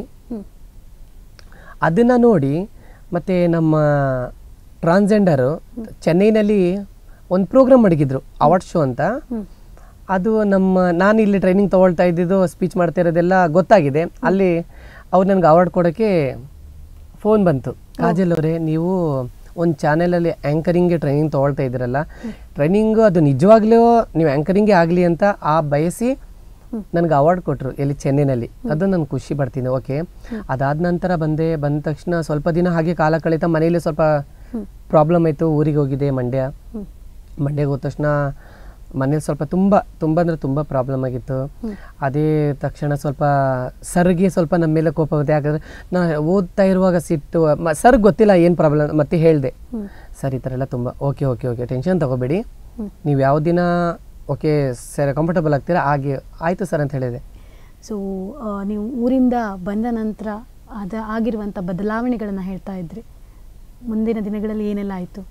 ಅದನ್ನು ನೋಡಿ ಮತ್ತು ನಮ್ಮ ಟ್ರಾನ್ಸ್ಜೆಂಡರು ಚೆನ್ನೈನಲ್ಲಿ ಒಂದು ಪ್ರೋಗ್ರಾಮ್ ಮಡಗಿದ್ರು ಅವಾರ್ಡ್ ಶೋ ಅಂತ ಅದು ನಮ್ಮ ನಾನು ಇಲ್ಲಿ ಟ್ರೈನಿಂಗ್ ತೊಗೊಳ್ತಾ ಇದ್ದಿದ್ದು ಸ್ಪೀಚ್ ಮಾಡ್ತಾ ಇರೋದೆಲ್ಲ ಗೊತ್ತಾಗಿದೆ ಅಲ್ಲಿ ಅವ್ರು ನನಗೆ ಅವಾರ್ಡ್ ಕೊಡೋಕ್ಕೆ ಫೋನ್ ಬಂತು ಕಾಜಲ್ ಅವರೇ ನೀವು ಒಂದು ಚಾನೆಲಲ್ಲಿ ಆ್ಯಂಕರಿಂಗ್ಗೆ ಟ್ರೈನಿಂಗ್ ತೊಗೊಳ್ತಾ ಇದ್ದೀರಲ್ಲ ಟ್ರೈನಿಂಗು ಅದು ನಿಜವಾಗ್ಲೂ ನೀವು ಆ್ಯಂಕರಿಂಗೇ ಆಗಲಿ ಅಂತ ಆ ಬಯಸಿ ನನಗೆ ಅವಾರ್ಡ್ ಕೊಟ್ಟರು ಎಲ್ಲಿ ಚೆನ್ನೈನಲ್ಲಿ ಅದು ನಾನು ಖುಷಿ ಪಡ್ತೀನಿ ಓಕೆ ಅದಾದ ನಂತರ ಬಂದೆ ಬಂದ ತಕ್ಷಣ ಸ್ವಲ್ಪ ದಿನ ಹಾಗೆ ಕಾಲ ಕಳೀತಾ ಮನೇಲಿ ಸ್ವಲ್ಪ ಪ್ರಾಬ್ಲಮ್ ಆಯಿತು ಊರಿಗೆ ಹೋಗಿದ್ದೆ ಮಂಡ್ಯ ಮಂಡ್ಯಗೆ ಹೋದ ತಕ್ಷಣ ಮನೇಲಿ ಸ್ವಲ್ಪ ತುಂಬ ತುಂಬ ಅಂದರೆ ತುಂಬ ಪ್ರಾಬ್ಲಮ್ ಆಗಿತ್ತು ಅದೇ ತಕ್ಷಣ ಸ್ವಲ್ಪ ಸರ್ಗೆ ಸ್ವಲ್ಪ ನಮ್ಮ ಮೇಲೆ ಕೋಪ ಬಂತು ಯಾಕಂದರೆ ನಾ ಓದ್ತಾ ಇರುವಾಗ ಸಿಟ್ಟು ಮ ಸರ್ ಗೊತ್ತಿಲ್ಲ ಏನು ಪ್ರಾಬ್ಲಮ್ ಮತ್ತೆ ಹೇಳಿದೆ ಸರ್ ಈ ಥರ ಎಲ್ಲ ತುಂಬ ಓಕೆ ಓಕೆ ಓಕೆ ಟೆನ್ಷನ್ ತಗೋಬೇಡಿ ನೀವು ಯಾವ ದಿನ ಓಕೆ ಸರ್ ಕಂಫರ್ಟಬಲ್ ಆಗ್ತೀರಾ ಹಾಗೆ ಆಯಿತು ಸರ್ ಅಂತ ಹೇಳಿದೆ ಸೊ ನೀವು ಊರಿಂದ ಬಂದ ನಂತರ ಅದ ಆಗಿರುವಂಥ ಬದಲಾವಣೆಗಳನ್ನು ಹೇಳ್ತಾ ಇದ್ರಿ ಮುಂದಿನ ದಿನಗಳಲ್ಲಿ ಏನೆಲ್ಲ ಆಯಿತು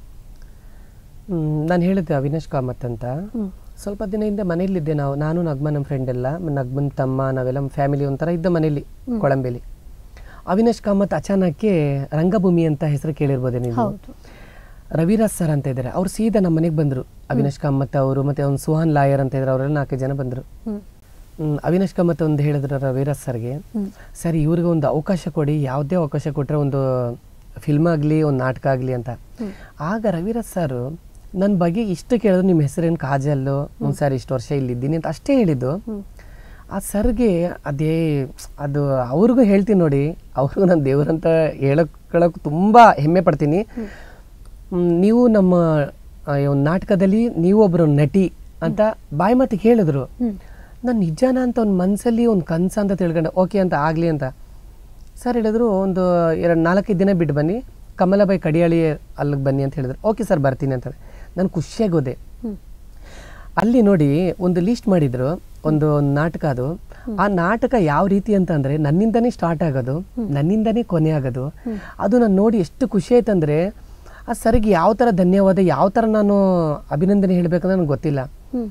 ನಾನು ಹೇಳಿದ್ದೆ ಅವಿನಾಶ್ ಕಾಮತ್ ಅಂತ ಹ್ಮ್. ಸ್ವಲ್ಪ ದಿನ ಹಿಂದೆ ಮನೇಲಿದ್ದೆ ನಾವು ನಾನು ನಗ್ಮ ನಮ್ಮ ಫ್ರೆಂಡ್ ಎಲ್ಲ ನಗ್ಮನ್ ತಮ್ಮ ನಾವೆಲ್ಲ ಫ್ಯಾಮಿಲಿ ಒಂಥರ ಇದ್ದ ಮನೇಲಿ ಕೊಳಂಬೇಲಿ ಅವಿನಾಶ್ ಕಾಮತ್ ಅಚಾನಕ್ಕೆ ರಂಗಭೂಮಿ ಅಂತ ಹೆಸರು ಕೇಳಿರ್ಬೋದೇ ನೀವು ಹೌದು ರವಿರಾಜ್ ಸರ್ ಅಂತ ಇದ್ದಾರೆ ಅವ್ರು ಸೀದಾ ನಮ್ಮ ಮನೆಗೆ ಬಂದರು ಅವಿನಾಶ್ ಕಾಮತ್ ಅವರು ಮತ್ತೆ ಒಂದು ಸುಹಾನ್ ಲಾಯರ್ ಅಂತ ಇದ್ದಾರೆ ಅವರೆಲ್ಲ ನಾಲ್ಕು ಜನ ಬಂದರು ಹ್ಮ್. ಅವಿನಾಶ್ ಕಾಮತ್ ಒಂದು ಹೇಳಿದ್ರು ರವಿರಾಜ್ ಸರ್ಗೆ ಸರ್ ಇವ್ರಿಗೆ ಒಂದು ಅವಕಾಶ ಕೊಡಿ ಯಾವುದೇ ಅವಕಾಶ ಕೊಟ್ಟರೆ ಒಂದು ಫಿಲ್ಮ್ ಆಗಲಿ ಒಂದು ನಾಟಕ ಆಗಲಿ ಅಂತ ಆಗ ರವಿರಾಜ್ ಸರ್ ನನ್ನ ಬಗ್ಗೆ ಇಷ್ಟು ಕೇಳಿದ್ರು ನಿಮ್ಮ ಹೆಸರೇನು ಕಾಜಲ್ಲು ಒಂದು ಸರ್ ಇಷ್ಟು ವರ್ಷ ಇಲ್ಲಿದ್ದೀನಿ ಅಂತ ಅಷ್ಟೇ ಹೇಳಿದ್ದು ಆ ಸರ್ಗೆ ಅದೇ ಅದು ಅವ್ರಿಗೂ ಹೇಳ್ತೀನಿ ನೋಡಿ ಅವ್ರಿಗೂ ನಾನು ದೇವರಂತ ಹೇಳಕ್ಕೆ ತುಂಬ ಹೆಮ್ಮೆ ಪಡ್ತೀನಿ ಮ್, ನೀವು ನಮ್ಮ ಆ, ಈ ಒಂದು ನಾಟಕದಲ್ಲಿ ನೀವು ಒಬ್ಬರು ನಟಿ ಅಂತ ಬಾಯಿ ಮಾತಿಗೆ ಹೇಳಿದ್ರು ನಾನು ನಿಜಾನ ಅಂತ ಒಂದು ಮನಸ್ಸಲ್ಲಿ ಒಂದು ಕನಸ ಅಂತ ತಿಳ್ಕೊಂಡೆ ಓಕೆ ಅಂತ ಆಗಲಿ ಅಂತ ಸರ್ ಹೇಳಿದ್ರು ಒಂದು ಎರಡು ನಾಲ್ಕೈದು ದಿನ ಬಿಟ್ಟು ಬನ್ನಿ ಕಮಲಾಬಾಯಿ ಕಡಿಯಾಳಿ ಅಲ್ಲಿಗೆ ಬನ್ನಿ ಅಂತ ಹೇಳಿದ್ರು ಓಕೆ ಸರ್ ಬರ್ತೀನಿ ಅಂತ ನಾನು ಖುಷಿಯಾಗಿ ಹೋದೆ ಅಲ್ಲಿ ನೋಡಿ ಒಂದು ಲಿಸ್ಟ್ ಮಾಡಿದ್ರು ಒಂದು ನಾಟಕ ಅದು ಆ ನಾಟಕ ಯಾವ ರೀತಿ ಅಂತ ಅಂದ್ರೆ ನನ್ನಿಂದನೇ ಸ್ಟಾರ್ಟ್ ಆಗೋದು ನನ್ನಿಂದನೇ ಕೊನೆ ಆಗೋದು ಅದು ನಾನು ನೋಡಿ ಎಷ್ಟು ಖುಷಿ ಆಯ್ತಂದ್ರೆ ಆ ಸರ್ಗೆ ಯಾವ ಥರ ಧನ್ಯವಾದ ಯಾವ ಥರ ನಾನು ಅಭಿನಂದನೆ ಹೇಳಬೇಕಂದ್ರೆ ನನಗೆ ಗೊತ್ತಿಲ್ಲ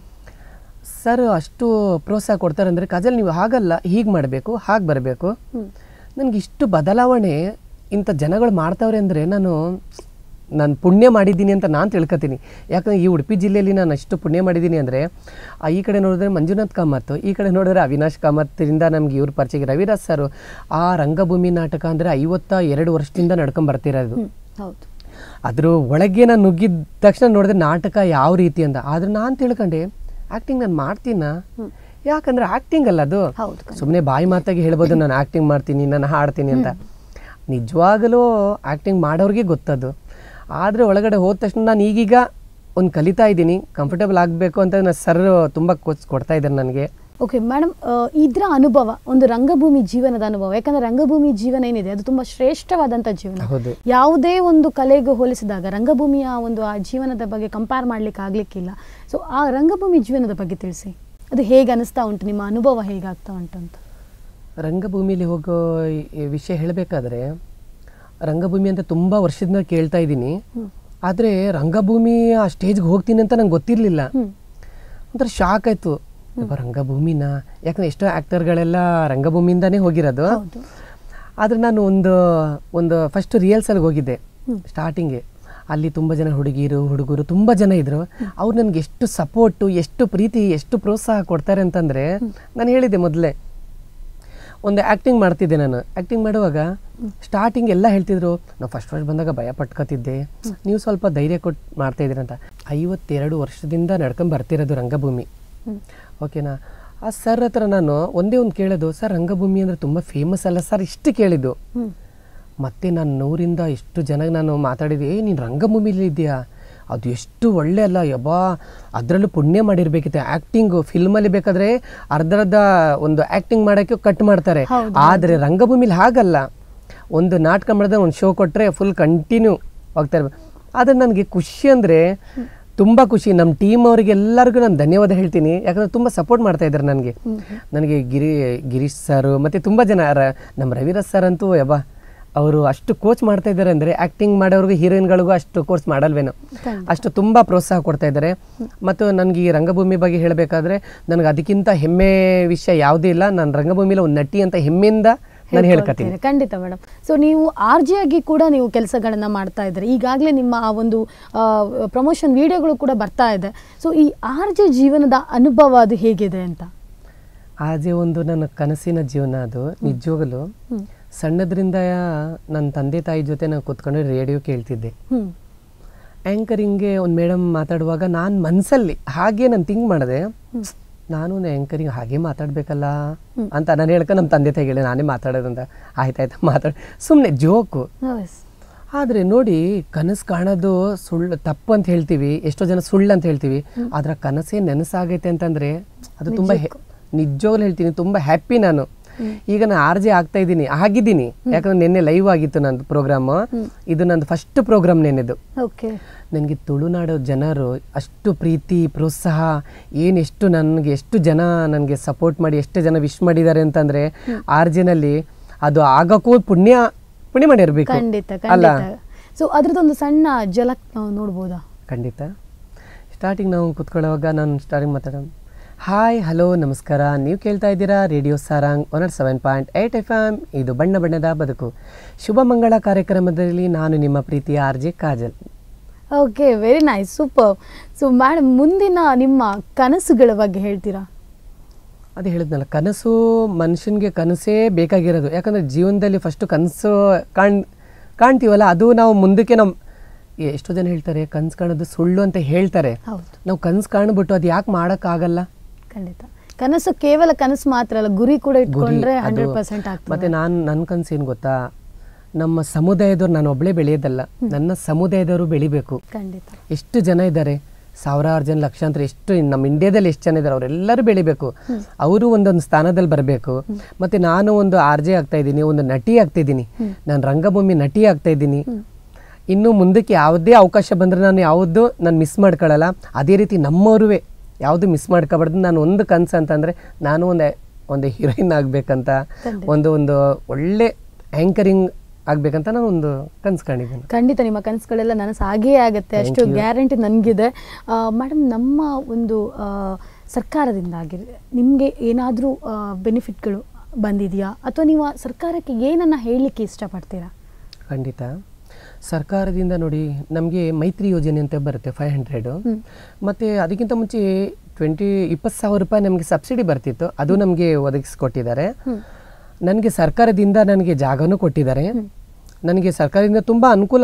ಸರ್ ಅಷ್ಟು ಪ್ರೋತ್ಸಾಹ ಕೊಡ್ತಾರೆ ಅಂದರೆ ಕಾಜಲ್ ನೀವು ಹಾಗಲ್ಲ ಹೀಗೆ ಮಾಡಬೇಕು ಹಾಗೆ ಬರಬೇಕು ನನಗೆ ಇಷ್ಟು ಬದಲಾವಣೆ ಇಂಥ ಜನಗಳು ಮಾಡ್ತಾವ್ರೆ ಅಂದರೆ ನಾನು ನಾನು ಪುಣ್ಯ ಮಾಡಿದ್ದೀನಿ ಅಂತ ನಾನು ತಿಳ್ಕೊತೀನಿ ಯಾಕಂದ್ರೆ ಈ ಉಡುಪಿ ಜಿಲ್ಲೆಯಲ್ಲಿ ನಾನು ಅಷ್ಟು ಪುಣ್ಯ ಮಾಡಿದ್ದೀನಿ ಅಂದರೆ ಈ ಕಡೆ ನೋಡಿದ್ರೆ ಮಂಜುನಾಥ್ ಕಾಮತ್ ಈ ಕಡೆ ನೋಡಿದ್ರೆ ಅವಿನಾಶ್ ಕಾಮತ್ರಿಂದ ನಮ್ಗೆ ಇವ್ರ ಪರಿಚಯ ರವಿರಾಜ್ ಸರ್ ಆ ರಂಗಭೂಮಿ ನಾಟಕ ಅಂದರೆ ಐವತ್ತ ಎರಡು ವರ್ಷದಿಂದ ನಡ್ಕೊಂಡ್ ಬರ್ತಿರೋದು ಹೌದು ಅದ್ರ ಒಳಗೆ ನಾನು ನುಗ್ಗಿದ ತಕ್ಷಣ ನೋಡಿದ್ರೆ ನಾಟಕ ಯಾವ ರೀತಿ ಅಂತ ಆದ್ರೆ ನಾನು ತಿಳ್ಕೊಂಡೆ ಆ್ಯಕ್ಟಿಂಗ್ ನಾನು ಮಾಡ್ತೀನ ಯಾಕಂದ್ರೆ ಆ್ಯಕ್ಟಿಂಗ್ ಅಲ್ಲ ಅದು ಹೌದು ಸುಮ್ಮನೆ ಬಾಯಿ ಮಾತಾಗಿ ಹೇಳ್ಬೋದು ನಾನು ಆ್ಯಕ್ಟಿಂಗ್ ಮಾಡ್ತೀನಿ ನಾನು ಹಾಡ್ತೀನಿ ಅಂತ ನಿಜವಾಗಲೂ ಆ್ಯಕ್ಟಿಂಗ್ ಮಾಡೋರಿಗೆ ಗೊತ್ತದು ಆದರೆ ಒಳಗಡೆ ಹೋದ ತಕ್ಷಣ ನಾನು ಈಗೀಗ ಒಂದು ಕಲಿತಾ ಇದ್ದೀನಿ ಕಂಫರ್ಟಬಲ್ ಆಗಬೇಕು ಅಂತ ನನ್ನ ಸರ್ ತುಂಬ ಕೋಚ್ ಕೊಡ್ತಾ ಇದ್ದಾರೆ ನನಗೆ ಓಕೆ ಮೇಡಮ್ ಇದರ ಅನುಭವ ಒಂದು ರಂಗಭೂಮಿ ಜೀವನದ ಅನುಭವ ಯಾಕಂದ್ರೆ ರಂಗಭೂಮಿ ಜೀವನ ಏನಿದೆ ಅದು ತುಂಬಾ ಶ್ರೇಷ್ಠವಾದಂಥ ಜೀವನ ಹೌದು ಯಾವುದೇ ಒಂದು ಕಲೆಗೂ ಹೋಲಿಸಿದಾಗ ರಂಗಭೂಮಿಯ ಒಂದು ಆ ಜೀವನದ ಬಗ್ಗೆ ಕಂಪೇರ್ ಮಾಡ್ಲಿಕ್ಕೆ ಆಗ್ಲಿಕ್ಕಿಲ್ಲ ಸೊ ಆ ರಂಗಭೂಮಿ ಜೀವನದ ಬಗ್ಗೆ ತಿಳಿಸಿ ಅದು ಹೇಗೆ ಅನಿಸ್ತಾ ಉಂಟು ನಿಮ್ಮ ಅನುಭವ ಹೇಗಾಗ್ತಾ ಉಂಟು ಅಂತ ರಂಗಭೂಮಿಲಿ ಹೋಗೋ ಈ- ಈ ವಿಷಯ ಹೇಳಬೇಕಾದ್ರೆ ರಂಗಭೂಮಿ ಅಂತ ತುಂಬ ವರ್ಷದಿಂದ ಕೇಳ್ತಾ ಇದ್ದೀನಿ ಆದರೆ ರಂಗಭೂಮಿ ಆ ಸ್ಟೇಜ್ಗೆ ಹೋಗ್ತೀನಿ ಅಂತ ನಂಗೆ ಗೊತ್ತಿರಲಿಲ್ಲ ಹ್ಮ್. ಒಂಥರ ಶಾಕ್ ಆಯಿತು ರಂಗಭೂಮಿನ ಯಾಕಂದ್ರೆ ಎಷ್ಟೋ ಆ್ಯಕ್ಟರ್ಗಳೆಲ್ಲ ರಂಗಭೂಮಿಯಿಂದನೇ ಹೋಗಿರೋದು ಹೌದು ಆದರೆ ನಾನು ಒಂದು ಒಂದು ಫಸ್ಟ್ ರಿಯಲ್ಸಲ್ಗೆ ಹೋಗಿದ್ದೆ ಸ್ಟಾರ್ಟಿಂಗೆ ಅಲ್ಲಿ ತುಂಬ ಜನ ಹುಡುಗಿರು ಹುಡುಗರು ತುಂಬ ಜನ ಇದ್ರು ಅವ್ರು ನನಗೆ ಎಷ್ಟು ಸಪೋರ್ಟು ಎಷ್ಟು ಪ್ರೀತಿ ಎಷ್ಟು ಪ್ರೋತ್ಸಾಹ ಕೊಡ್ತಾರೆ ಅಂತಂದರೆ ನಾನು ಹೇಳಿದ್ದೆ ಮೊದಲೇ ಒಂದು ಆ್ಯಕ್ಟಿಂಗ್ ಮಾಡ್ತಿದ್ದೆ ನಾನು ಆ್ಯಕ್ಟಿಂಗ್ ಮಾಡುವಾಗ ಸ್ಟಾರ್ಟಿಂಗ್ ಎಲ್ಲ ಹೇಳ್ತಿದ್ರು ನಾವು ಫಸ್ಟ್ ಫಸ್ಟ್ ಬಂದಾಗ ಭಯ ಪಟ್ಕೋತಿದ್ದೆ ನೀವು ಸ್ವಲ್ಪ ಧೈರ್ಯ ಕೊಟ್ಟು ಮಾಡ್ತಾ ಇದ್ದೀರಿ ಅಂತ ಐವತ್ತೆರಡು ವರ್ಷದಿಂದ ನಡ್ಕೊಂಡು ಬರ್ತಿರೋದು ರಂಗಭೂಮಿ ಓಕೆನಾ ಆ ಸರ್ ಹತ್ರ ನಾನು ಒಂದೇ ಒಂದು ಕೇಳೋದು ಸರ್ ರಂಗಭೂಮಿ ಅಂದರೆ ತುಂಬ ಫೇಮಸ್ ಅಲ್ಲ ಸರ್ ಇಷ್ಟು ಕೇಳಿದ್ದು ಹ್ಮ್ ಮತ್ತೆ ನಾನು ನೂರಿಂದ ಎಷ್ಟು ಜನಕ್ಕೆ ನಾನು ಮಾತಾಡಿದೆ ಏ ನೀನು ರಂಗಭೂಮಿಲಿ ಇದೆಯಾ ಅದು ಎಷ್ಟು ಒಳ್ಳೆ ಅಲ್ಲ ಯಬ್ಬಾ ಅದರಲ್ಲೂ ಪುಣ್ಯ ಮಾಡಿರ್ಬೇಕಿತ್ತು ಆ್ಯಕ್ಟಿಂಗು ಫಿಲ್ಮಲ್ಲಿ ಬೇಕಾದರೆ ಅರ್ಧರ್ಧ ಒಂದು ಆ್ಯಕ್ಟಿಂಗ್ ಮಾಡೋಕ್ಕೆ ಕಟ್ ಮಾಡ್ತಾರೆ ಹೌದು, ಆದರೆ ರಂಗಭೂಮಿಲಿ ಹಾಗಲ್ಲ ಒಂದು ನಾಟಕ ಮಾಡಿದ್ರೆ ಒಂದು ಶೋ ಕೊಟ್ಟರೆ ಫುಲ್ ಕಂಟಿನ್ಯೂ ಹೋಗ್ತಾ ಇರ್ಬೇಕು ಆದರೆ ನನಗೆ ಖುಷಿ ಅಂದರೆ ತುಂಬ ಖುಷಿ ನಮ್ಮ ಟೀಮ್ ಅವರಿಗೆ ಎಲ್ಲರಿಗೂ ನಾನು ಧನ್ಯವಾದ ಹೇಳ್ತೀನಿ ಯಾಕಂದರೆ ತುಂಬ ಸಪೋರ್ಟ್ ಮಾಡ್ತಾ ಇದ್ದಾರೆ ನನಗೆ ನನಗೆ ಗಿರಿ ಗಿರೀಶ್ ಸರ್ ಮತ್ತು ತುಂಬ ಜನ ರ- ನಮ್ಮ ರವಿರಾಜ್ ಸರ್ ಅಂತೂ ಯಬ್ಬಾ ಅವರು ಅಷ್ಟು ಕೋಚ್ ಮಾಡ್ತಾ ಇದ್ದಾರೆ ಅಂದರೆ ಆ್ಯಕ್ಟಿಂಗ್ ಮಾಡೋರ್ಗು ಹೀರೋಯಿನ್ಗಳಿಗೂ ಅಷ್ಟು ಕೋರ್ಸ್ ಮಾಡಲ್ವೇನೋ ಖಂಡಿತ. ಅಷ್ಟು ತುಂಬ ಪ್ರೋತ್ಸಾಹ ಕೊಡ್ತಾ ಇದ್ದಾರೆ ಮತ್ತು ನನಗೆ ಈ ರಂಗಭೂಮಿ ಬಗ್ಗೆ ಹೇಳಬೇಕಾದ್ರೆ ನನಗೆ ಅದಕ್ಕಿಂತ ಹೆಮ್ಮೆ ವಿಷಯ ಯಾವುದೂ ಇಲ್ಲ ನಾನು ರಂಗಭೂಮಿಲಿ ಒಂದು ನಟಿ ಅಂತ ಹೆಮ್ಮೆಯಿಂದ ನಾನು ಹೇಳ್ಕೊತೀನಿ ಹೇಳ್ಕೊಳ್ತೀರಿ. ಖಂಡಿತ ಮೇಡಮ್ ಸೊ ನೀವು ಆರ್ ಜೆ ಆಗಿ ಕೂಡ ನೀವು ಕೆಲಸಗಳನ್ನ ಮಾಡ್ತಾ ಇದ್ದೀರಿ ಈಗಾಗಲೇ ನಿಮ್ಮ ಆ ಒಂದು ಪ್ರಮೋಷನ್ ವಿಡಿಯೋಗಳು ಕೂಡ ಬರ್ತಾ ಇದೆ ಸೊ ಈ ಆರ್ ಜೆ ಜೀವನದ ಅನುಭವ ಅದು ಹೇಗಿದೆ ಅಂತ ಆಜೆ ಒಂದು ನನ್ನ ಕನಸಿನ ಜೀವನ ಅದು ನಿಜವಾಗಲು ಸಣ್ಣದ್ರಿಂದ ನನ್ನ ತಂದೆ ತಾಯಿ ಜೊತೆ ನಾನು ಕೂತ್ಕೊಂಡು ರೇಡಿಯೋ ಕೇಳ್ತಿದ್ದೆ ಹ್ಮ್ ಆ್ಯಂಕರಿಂಗ್ಗೆ ಒಂದು ಮೇಡಮ್ ಮಾತಾಡುವಾಗ ನಾನು ಮನಸ್ಸಲ್ಲಿ ಹಾಗೆ ನಾನು ಥಿಂಕ್ ಮಾಡಿದೆ ನಾನು ಒಂದು ಆ್ಯಂಕರಿಂಗ್ ಹಾಗೆ ಮಾತಾಡಬೇಕಲ್ಲ ಅಂತ ನಾನು ಹೇಳ್ಕೊಂಡು ನಮ್ಮ ತಂದೆ ತಾಯಿಗೆ ಹೇಳಿ ನಾನೇ ಮಾತಾಡೋದಂತ ಆಯ್ತಾಯ್ತು ಮಾತಾಡಿ ಸುಮ್ಮನೆ ಜೋಕು Yes. ಆದರೆ ನೋಡಿ ಕನಸು ಕಾಣೋದು ಸುಳ್ಳು ತಪ್ಪು ಅಂತ ಹೇಳ್ತೀವಿ ಎಷ್ಟೋ ಜನ ಸುಳ್ಳು ಅಂತ ಹೇಳ್ತೀವಿ ಆದ್ರೆ ಆ ಕನಸೇ ನೆನಸಾಗೈತೆ ಅಂತಂದರೆ ಅದು ತುಂಬ ನಿಜವಾಗ್ಲೂ ಹೇಳ್ತೀನಿ ತುಂಬ ಹ್ಯಾಪಿ ನಾನು ಈಗ ನಾನು ಆರ್ ಜೆ ಆಗ್ತಾ ಇದ್ದೀನಿ ಆಗಿದ್ದೀನಿ ಯಾಕಂದ್ರೆ ನಿನ್ನೆ ಲೈವ್ ಆಗಿತ್ತು ನಂದು ಪ್ರೋಗ್ರಾಮ್ ಇದು ನಂದು ಫಸ್ಟ್ ಪ್ರೋಗ್ರಾಮ್ ನೆನ್ನೆದು ಓಕೆ ನನಗೆ ತುಳುನಾಡು ಜನರು ಅಷ್ಟು ಪ್ರೀತಿ ಪ್ರೋತ್ಸಾಹ ಏನೆಷ್ಟು ನನಗೆ ಎಷ್ಟು ಜನ ನನಗೆ ಸಪೋರ್ಟ್ ಮಾಡಿ ಎಷ್ಟು ಜನ ವಿಶ್ ಮಾಡಿದ್ದಾರೆ ಅಂತಂದರೆ ಆರ್ ಜಿನಲ್ಲಿ ಅದು ಆಗಕ್ಕೂ ಪುಣ್ಯ ಪುಣ್ಯ ಮಾಡಿರ್ಬೇಕು ಖಂಡಿತ ಅಲ್ಲ ಖಂಡಿತ ಸೊ ಅದ್ರದ್ದೊಂದು ಸಣ್ಣ ಜಲಕ್ ನಾವು ನೋಡ್ಬೋದಾ ಖಂಡಿತ ಸ್ಟಾರ್ಟಿಂಗ್ ನಾವು ಕುತ್ಕೊಳ್ಳೋವಾಗ ನಾನು ಸ್ಟಾರ್ಟಿಂಗ್ ಮಾತಾಡೋ ಹಾಯ್ ಹಲೋ ನಮಸ್ಕಾರ ನೀವು ಕೇಳ್ತಾ ಇದ್ದೀರಾ radio Sarang one seven point eight F M ಇದು ಬಣ್ಣ ಬಣ್ಣದ ಬದುಕು ಶುಭ ಮಂಗಳ ಕಾರ್ಯಕ್ರಮದಲ್ಲಿ ನಾನು ನಿಮ್ಮ ಪ್ರೀತಿಯ R J Kajal okay very nice super so madam ಮುಂದಿನ ನಿಮ್ಮ ಕನಸುಗಳ ಬಗ್ಗೆ ಹೇಳ್ತೀರಾ ಅದೇ ಹೇಳಿದ್ನಲ್ಲ ಕನಸು ಮನುಷ್ಯನಿಗೆ ಕನಸೇ ಬೇಕಾಗಿರೋದು ಯಾಕಂದರೆ ಜೀವನದಲ್ಲಿ ಫಸ್ಟು ಕನಸು ಕಾಣ್ ಕಾಣ್ತೀವಲ್ಲ ಅದು ನಾವು ಮುಂದಕ್ಕೆ ನಮ್ಮ ಎಷ್ಟೋ ಜನ ಹೇಳ್ತಾರೆ ಕನಸು ಕಾಣೋದು ಸುಳ್ಳು ಅಂತ ಹೇಳ್ತಾರೆ ಹೌದು ನಾವು ಕನಸು ಕಾಣ್ಬಿಟ್ಟು ಅದು ಯಾಕೆ ಮಾಡೋಕ್ಕಾಗಲ್ಲ ಖಂಡಿತ ಕನಸು ಕೇವಲ ಕನಸು ಮಾತ್ರ ಅಲ್ಲ ಗುರಿ ಕೂಡ ಗುರಿ ಇಟ್ಕೊಂಡ್ರೆ ಅದು- ಹಂಡ್ರೆಡ್ ಪರ್ಸೆಂಟ್ ಆಗ್ತದೆ ಮತ್ತೆ ನಾನು ನನ್ನ ಕನಸು ಏನು ಗೊತ್ತಾ ನಮ್ಮ ಸಮುದಾಯದವ್ರು ನಾನು ಒಬ್ಬಳೇ ಬೆಳೆಯೋದಲ್ಲ ನನ್ನ ಸಮುದಾಯದವರು ಬೆಳಿಬೇಕು ಖಂಡಿತ ಎಷ್ಟು ಜನ ಇದ್ದಾರೆ ಸಾವಿರಾರು ಜನ ಲಕ್ಷಾಂತರ ಎಷ್ಟು ಇನ್ ನಮ್ಮ ಇಂಡಿಯಾದಲ್ಲಿ ಎಷ್ಟು ಜನ ಇದ್ದಾರೆ ಅವರೆಲ್ಲರೂ ಬೆಳಿಬೇಕು ಅವರು ಒಂದೊಂದು ಸ್ಥಾನದಲ್ಲಿ ಬರಬೇಕು ಮತ್ತು ನಾನು ಒಂದು ಆರ್ ಜೆ ಆಗ್ತಾ ಇದ್ದೀನಿ ಒಂದು ನಟಿ ಆಗ್ತಾ ಇದ್ದೀನಿ ನಾನು ರಂಗಭೂಮಿ ನಟಿ ಆಗ್ತಾ ಇದ್ದೀನಿ ಇನ್ನು ಮುಂದಕ್ಕೆ ಯಾವುದೇ ಅವಕಾಶ ಬಂದರೆ ನಾನು ಯಾವುದು ನಾನು ಮಿಸ್ ಮಾಡ್ಕೊಳ್ಳಲ್ಲ ಅದೇ ರೀತಿ ನಮ್ಮವರುವೆ ಯಾವುದು ಮಿಸ್ ಮಾಡ್ಕೋಬಾರ್ದು ನಾನು ಒಂದು ಕನಸು ಅಂತಂದರೆ ನಾನು ಒಂದು ಒಂದು ಹೀರೋಯಿನ್ ಆಗಬೇಕಂತ ಖಂಡಿತ. ಒಂದು ಒಂದು ಒಳ್ಳೆ ಆ್ಯಂಕರಿಂಗ್ ಆಗಬೇಕಂತ ನಾನು ಒಂದು ಕನಸು ಕಂಡಿದ್ದೀನಿ ಖಂಡಿತ ನಿಮ್ಮ ಕನಸುಗಳೆಲ್ಲ ನನಸು ಆಗೇ ಆಗುತ್ತೆ ಅಷ್ಟು ಗ್ಯಾರಂಟಿ ನನಗಿದೆ ಮೇಡಮ್ ನಮ್ಮ ಒಂದು ಆ, ಸರ್ಕಾರದಿಂದಾಗಿ ನಿಮಗೆ ಏನಾದರೂ ಬೆನಿಫಿಟ್ಗಳು ಬಂದಿದೆಯಾ ಅಥವಾ ನೀವು ಆ ಸರ್ಕಾರಕ್ಕೆ ಏನನ್ನ ಹೇಳಲಿಕ್ಕೆ ಇಷ್ಟಪಡ್ತೀರಾ ಖಂಡಿತ ಸರ್ಕಾರದಿಂದ ನೋಡಿ ನಮಗೆ ಮೈತ್ರಿ ಯೋಜನೆ ಅಂತ ಬರುತ್ತೆ ಫೈವ್ ಹಂಡ್ರೆಡು ಮತ್ತು ಅದಕ್ಕಿಂತ ಮುಂಚೆ ಟ್ವೆಂಟಿ ಇಪ್ಪತ್ತು ಸಾವಿರ ರೂಪಾಯಿ ನಮಗೆ ಸಬ್ಸಿಡಿ ಬರ್ತಿತ್ತು ಅದು ನಮಗೆ ಒದಗಿಸ್ಕೊಟ್ಟಿದ್ದಾರೆ ನನಗೆ ಸರ್ಕಾರದಿಂದ ನನಗೆ ಜಾಗನೂ ಕೊಟ್ಟಿದ್ದಾರೆ ನನಗೆ ಸರ್ಕಾರದಿಂದ ತುಂಬ ಅನುಕೂಲ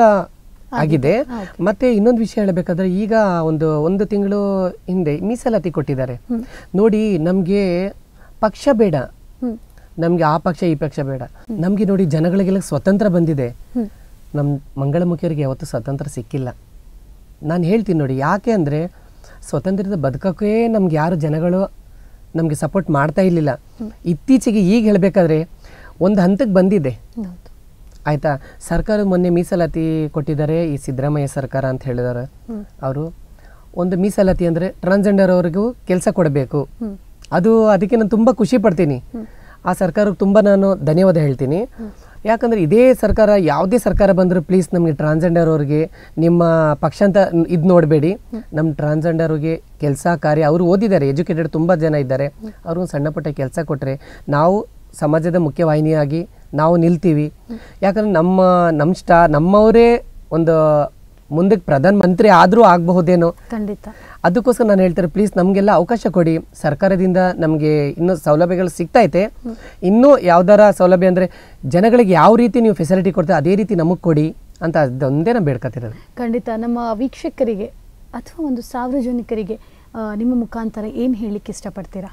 ಆಗಿದೆ ಮತ್ತು ಇನ್ನೊಂದು ವಿಷಯ ಹೇಳಬೇಕಾದ್ರೆ ಈಗ ಒಂದು ಒಂದು ತಿಂಗಳು ಹಿಂದೆ ಮೀಸಲಾತಿ ಕೊಟ್ಟಿದ್ದಾರೆ ನೋಡಿ ನಮಗೆ ಪಕ್ಷ ಬೇಡ ಹ್ಮ್. ನಮಗೆ ಆ ಪಕ್ಷ ಈ ಪಕ್ಷ ಬೇಡ ನಮಗೆ ನೋಡಿ ಜನಗಳಿಗೆಲ್ಲ ಸ್ವತಂತ್ರ ಬಂದಿದೆ ಹ್ಮ್. ನಮ್ಮ ಮಂಗಳಮುಖಿಯರಿಗೆ ಯಾವತ್ತೂ ಸ್ವತಂತ್ರ ಸಿಕ್ಕಿಲ್ಲ ನಾನು ಹೇಳ್ತೀನಿ ನೋಡಿ ಯಾಕೆ ಅಂದರೆ ಸ್ವತಂತ್ರದ ಬದುಕೋಕ್ಕೆ ನಮ್ಗೆ ಯಾರು ಜನಗಳು ನಮಗೆ ಸಪೋರ್ಟ್ ಮಾಡ್ತಾ ಇರಲಿಲ್ಲ ಇತ್ತೀಚೆಗೆ ಈಗ ಹೇಳಬೇಕಾದ್ರೆ ಒಂದು ಹಂತಕ್ಕೆ ಬಂದಿದೆ ಹೌದು ಆಯಿತಾ ಸರ್ಕಾರ ಮೊನ್ನೆ ಮೀಸಲಾತಿ ಕೊಟ್ಟಿದ್ದಾರೆ ಈ ಸಿದ್ದರಾಮಯ್ಯ ಸರ್ಕಾರ ಅಂತ ಹೇಳಿದ್ದಾರೆ ಅವರು ಒಂದು ಮೀಸಲಾತಿ ಅಂದರೆ ಟ್ರಾನ್ಸ್ಜೆಂಡರ್ ಅವ್ರಿಗೂ ಕೆಲಸ ಕೊಡಬೇಕು ಅದು ಅದಕ್ಕೆ ನಾನು ತುಂಬ ಖುಷಿ ಪಡ್ತೀನಿ ಆ ಸರ್ಕಾರಕ್ಕೆ ತುಂಬ ನಾನು ಧನ್ಯವಾದ ಹೇಳ್ತೀನಿ ಯಾಕಂದರೆ ಇದೇ ಸರ್ಕಾರ ಯಾವುದೇ ಸರ್ಕಾರ ಬಂದರೂ ಪ್ಲೀಸ್ ನಮಗೆ ಟ್ರಾನ್ಸ್ಜೆಂಡರ್ ಅವ್ರಿಗೆ ನಿಮ್ಮ ಪಕ್ಷ ಅಂತ ಇದು ನೋಡಬೇಡಿ ನಮ್ಮ ಟ್ರಾನ್ಸ್ಜೆಂಡರ್ ಅವ್ರಿಗೆ ಕೆಲಸ ಕಾರ್ಯ ಅವರು ಓದಿದ್ದಾರೆ ಎಜುಕೇಟೆಡ್ ತುಂಬ ಜನ ಇದ್ದಾರೆ ಅವ್ರಿಗೊಂದು ಸಣ್ಣ ಪುಟ್ಟ ಕೆಲಸ ಕೊಟ್ಟರೆ ನಾವು ಸಮಾಜದ ಮುಖ್ಯವಾಹಿನಿಯಾಗಿ ನಾವು ನಿಲ್ತೀವಿ ಯಾಕಂದ್ರೆ ನಮ್ಮ ನಮ್ಮ ಸ್ಟಾ ನಮ್ಮವರೇ ಒಂದು ಮುಂದಕ್ಕೆ ಪ್ರಧಾನ ಮಂತ್ರಿ ಆದರೂ ಆಗಬಹುದೇನೋ ಖಂಡಿತ ಅದಕ್ಕೋಸ್ಕರ ನಾನು ಹೇಳ್ತಾರೆ ಪ್ಲೀಸ್ ನಮಗೆಲ್ಲ ಅವಕಾಶ ಕೊಡಿ ಸರ್ಕಾರದಿಂದ ನಮಗೆ ಇನ್ನೂ ಸೌಲಭ್ಯಗಳು ಸಿಗ್ತೈತೆ ಇನ್ನೂ ಯಾವ್ದಾರ ಸೌಲಭ್ಯ ಅಂದರೆ ಜನಗಳಿಗೆ ಯಾವ ರೀತಿ ನೀವು ಫೆಸಿಲಿಟಿ ಕೊಡ್ತಾರೆ ಅದೇ ರೀತಿ ನಮಗೆ ಕೊಡಿ ಅಂತ ಅದೊಂದೇ ನಾನು ಬೇಡ್ಕೊತಿರೋದು ಖಂಡಿತ ನಮ್ಮ ವೀಕ್ಷಕರಿಗೆ ಅಥವಾ ಒಂದು ಸಾರ್ವಜನಿಕರಿಗೆ ಆ, ನಿಮ್ಮ ಮುಖಾಂತರ ಏನು ಹೇಳಲಿಕ್ಕೆ ಇಷ್ಟಪಡ್ತೀರಾ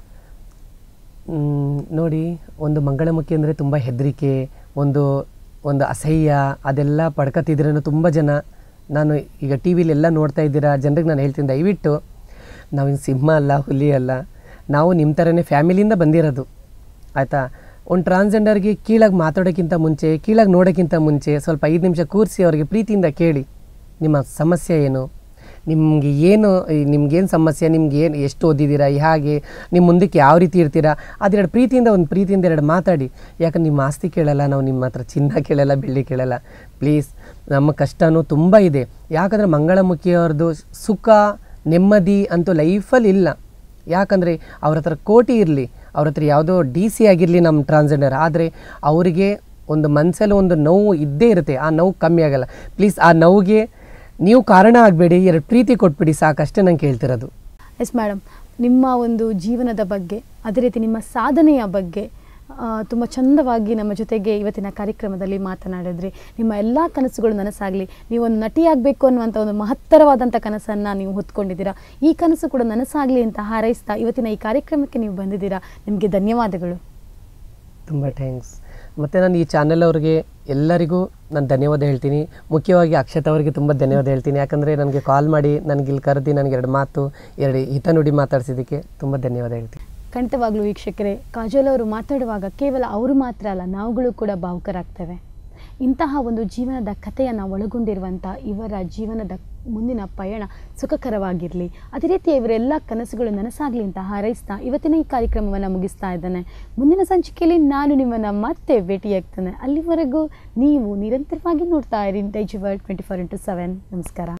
ಮ್, ನೋಡಿ ಒಂದು ಮಂಗಳಮುಖಿ ಅಂದರೆ ತುಂಬ ಹೆದರಿಕೆ ಒಂದು ಒಂದು ಅಸಹ್ಯ ಅದೆಲ್ಲ ಪಡ್ಕತ್ತಿದ್ರೇನು ತುಂಬ ಜನ ನಾನು ಈಗ ಟಿ ವಿಲಿ ಎಲ್ಲ ನೋಡ್ತಾ ಇದ್ದೀರಾ ಜನರಿಗೆ ನಾನು ಹೇಳ್ತೀನಿ ದಯವಿಟ್ಟು ನಾವಿನ್ನು ಸಿಂಹ ಅಲ್ಲ ಹುಲಿ ಅಲ್ಲ ನಾವು ನಿಮ್ಮ ಥರನೇ ಫ್ಯಾಮಿಲಿಯಿಂದ ಬಂದಿರೋದು ಆಯಿತಾ ಒಂದು ಟ್ರಾನ್ಸ್ಜೆಂಡರ್ಗೆ ಕೀಳಾಗಿ ಮಾತಾಡೋಕ್ಕಿಂತ ಮುಂಚೆ ಕೀಳಾಗಿ ನೋಡೋಕ್ಕಿಂತ ಮುಂಚೆ ಸ್ವಲ್ಪ ಐದು ನಿಮಿಷ ಕೂರಿಸಿ ಅವರಿಗೆ ಪ್ರೀತಿಯಿಂದ ಕೇಳಿ ನಿಮ್ಮ ಸಮಸ್ಯೆ ಏನು ನಿಮಗೆ ಏನು ನಿಮ್ಗೇನು ಸಮಸ್ಯೆ ನಿಮ್ಗೆ ಏನು ಎಷ್ಟು ಓದಿದ್ದೀರಾ ಹೇಗೆ ನಿಮ್ಮ ಮುಂದಕ್ಕೆ ಯಾವ ರೀತಿ ಇರ್ತೀರಾ ಅದೆರಡು ಪ್ರೀತಿಯಿಂದ ಒಂದು ಪ್ರೀತಿಯಿಂದ ಎರಡು ಮಾತಾಡಿ ಯಾಕಂದ್ರೆ ನಿಮ್ಮ ಆಸ್ತಿ ಕೇಳಲ್ಲ ನಾವು ನಿಮ್ಮ ಹತ್ರ ಚಿನ್ನ ಕೇಳಲ್ಲ ಬೆಳ್ಳಿ ಕೇಳಲ್ಲ ಪ್ಲೀಸ್ ನಮ್ಮ ಕಷ್ಟನೂ ತುಂಬ ಇದೆ ಯಾಕಂದರೆ ಮಂಗಳಮುಖಿಯವ್ರದ್ದು ಸುಖ ನೆಮ್ಮದಿ ಅಂತೂ ಲೈಫಲ್ಲಿ ಇಲ್ಲ ಯಾಕಂದರೆ ಅವ್ರ ಹತ್ರ ಕೋಟಿ ಇರಲಿ ಅವ್ರ ಹತ್ರ ಯಾವುದೋ ಡಿ ಸಿ ಆಗಿರಲಿ ನಮ್ಮ ಟ್ರಾನ್ಸ್ಜೆಂಡರ್ ಆದರೆ ಅವರಿಗೆ ಒಂದು ಮನಸ್ಸಲ್ಲಿ ಒಂದು ನೋವು ಇದ್ದೇ ಇರುತ್ತೆ ಆ ನೋವು ಕಮ್ಮಿ ಆಗಲ್ಲ ಪ್ಲೀಸ್ ಆ ನೋವಿಗೆ ನೀವು ಕಾರಣ ಆಗಬೇಡಿ ಎರಡು ಪ್ರೀತಿ ಕೊಟ್ಬಿಡಿ ಸಾಕಷ್ಟೇ ನಂಗೆ ಕೇಳ್ತಿರೋದು ಎಸ್ ಮೇಡಮ್ ನಿಮ್ಮ ಒಂದು ಜೀವನದ ಬಗ್ಗೆ ಅದೇ ರೀತಿ ನಿಮ್ಮ ಸಾಧನೆಯ ಬಗ್ಗೆ ತುಂಬ ಚಂದವಾಗಿ ನಮ್ಮ ಜೊತೆಗೆ ಇವತ್ತಿನ ಕಾರ್ಯಕ್ರಮದಲ್ಲಿ ಮಾತನಾಡಿದ್ರಿ ನಿಮ್ಮ ಎಲ್ಲ ಕನಸುಗಳು ನನಸಾಗಲಿ ನೀವೊಂದು ನಟಿಯಾಗಬೇಕು ಅನ್ನುವಂಥ ಒಂದು ಮಹತ್ತರವಾದಂಥ ಕನಸನ್ನು ನೀವು ಹೊತ್ಕೊಂಡಿದ್ದೀರಾ ಈ ಕನಸು ಕೂಡ ನನಸಾಗಲಿ ಅಂತ ಹಾರೈಸ್ತಾ ಇವತ್ತಿನ ಈ ಕಾರ್ಯಕ್ರಮಕ್ಕೆ ನೀವು ಬಂದಿದ್ದೀರಾ ನಿಮಗೆ ಧನ್ಯವಾದಗಳು ತುಂಬ ಥ್ಯಾಂಕ್ಸ್ ಮತ್ತು ನಾನು ಈ ಚಾನೆಲ್ ಅವ್ರಿಗೆ ಎಲ್ಲರಿಗೂ ನಾನು ಧನ್ಯವಾದ ಹೇಳ್ತೀನಿ ಮುಖ್ಯವಾಗಿ ಅಕ್ಷತ್ ಅವರಿಗೆ ತುಂಬ ಧನ್ಯವಾದ ಹೇಳ್ತೀನಿ ಯಾಕಂದರೆ ನನಗೆ ಕಾಲ್ ಮಾಡಿ ನನಗೆ ಇಲ್ಲಿ ಕರೆದು ನನಗೆ ಎರಡು ಮಾತು ಎರಡು ಹಿತ ನುಡಿ ಮಾತಾಡ್ಸಿದ್ದಕ್ಕೆ ತುಂಬ ಧನ್ಯವಾದ ಹೇಳ್ತೀನಿ ಖಂಡಿತವಾಗ್ಲೂ ವೀಕ್ಷಕರೇ ಕಾಜೋಲ್ ಅವರು ಮಾತಾಡುವಾಗ ಕೇವಲ ಅವರು ಮಾತ್ರ ಅಲ್ಲ ನಾವುಗಳು ಕೂಡ ಭಾವುಕರಾಗ್ತೇವೆ ಇಂತಹ ಒಂದು ಜೀವನದ ಕಥೆಯನ್ನು ಒಳಗೊಂಡಿರುವಂಥ ಇವರ ಜೀವನದ ಮುಂದಿನ ಪಯಣ ಸುಖಕರವಾಗಿರಲಿ ಅದೇ ರೀತಿ ಇವರೆಲ್ಲ ಕನಸುಗಳು ನನಸಾಗಲಿ ಅಂತ ಹಾರೈಸ್ತಾ ಇವತ್ತಿನ ಈ ಕಾರ್ಯಕ್ರಮವನ್ನು ಮುಗಿಸ್ತಾ ಇದ್ದಾನೆ ಮುಂದಿನ ಸಂಚಿಕೆಯಲ್ಲಿ ನಾನು ನಿಮ್ಮನ್ನು ಮತ್ತೆ ಭೇಟಿಯಾಗ್ತೇನೆ ಅಲ್ಲಿವರೆಗೂ ನೀವು ನಿರಂತರವಾಗಿ ನೋಡ್ತಾ ಇರಿ Daijiworld twenty four into seven ನಮಸ್ಕಾರ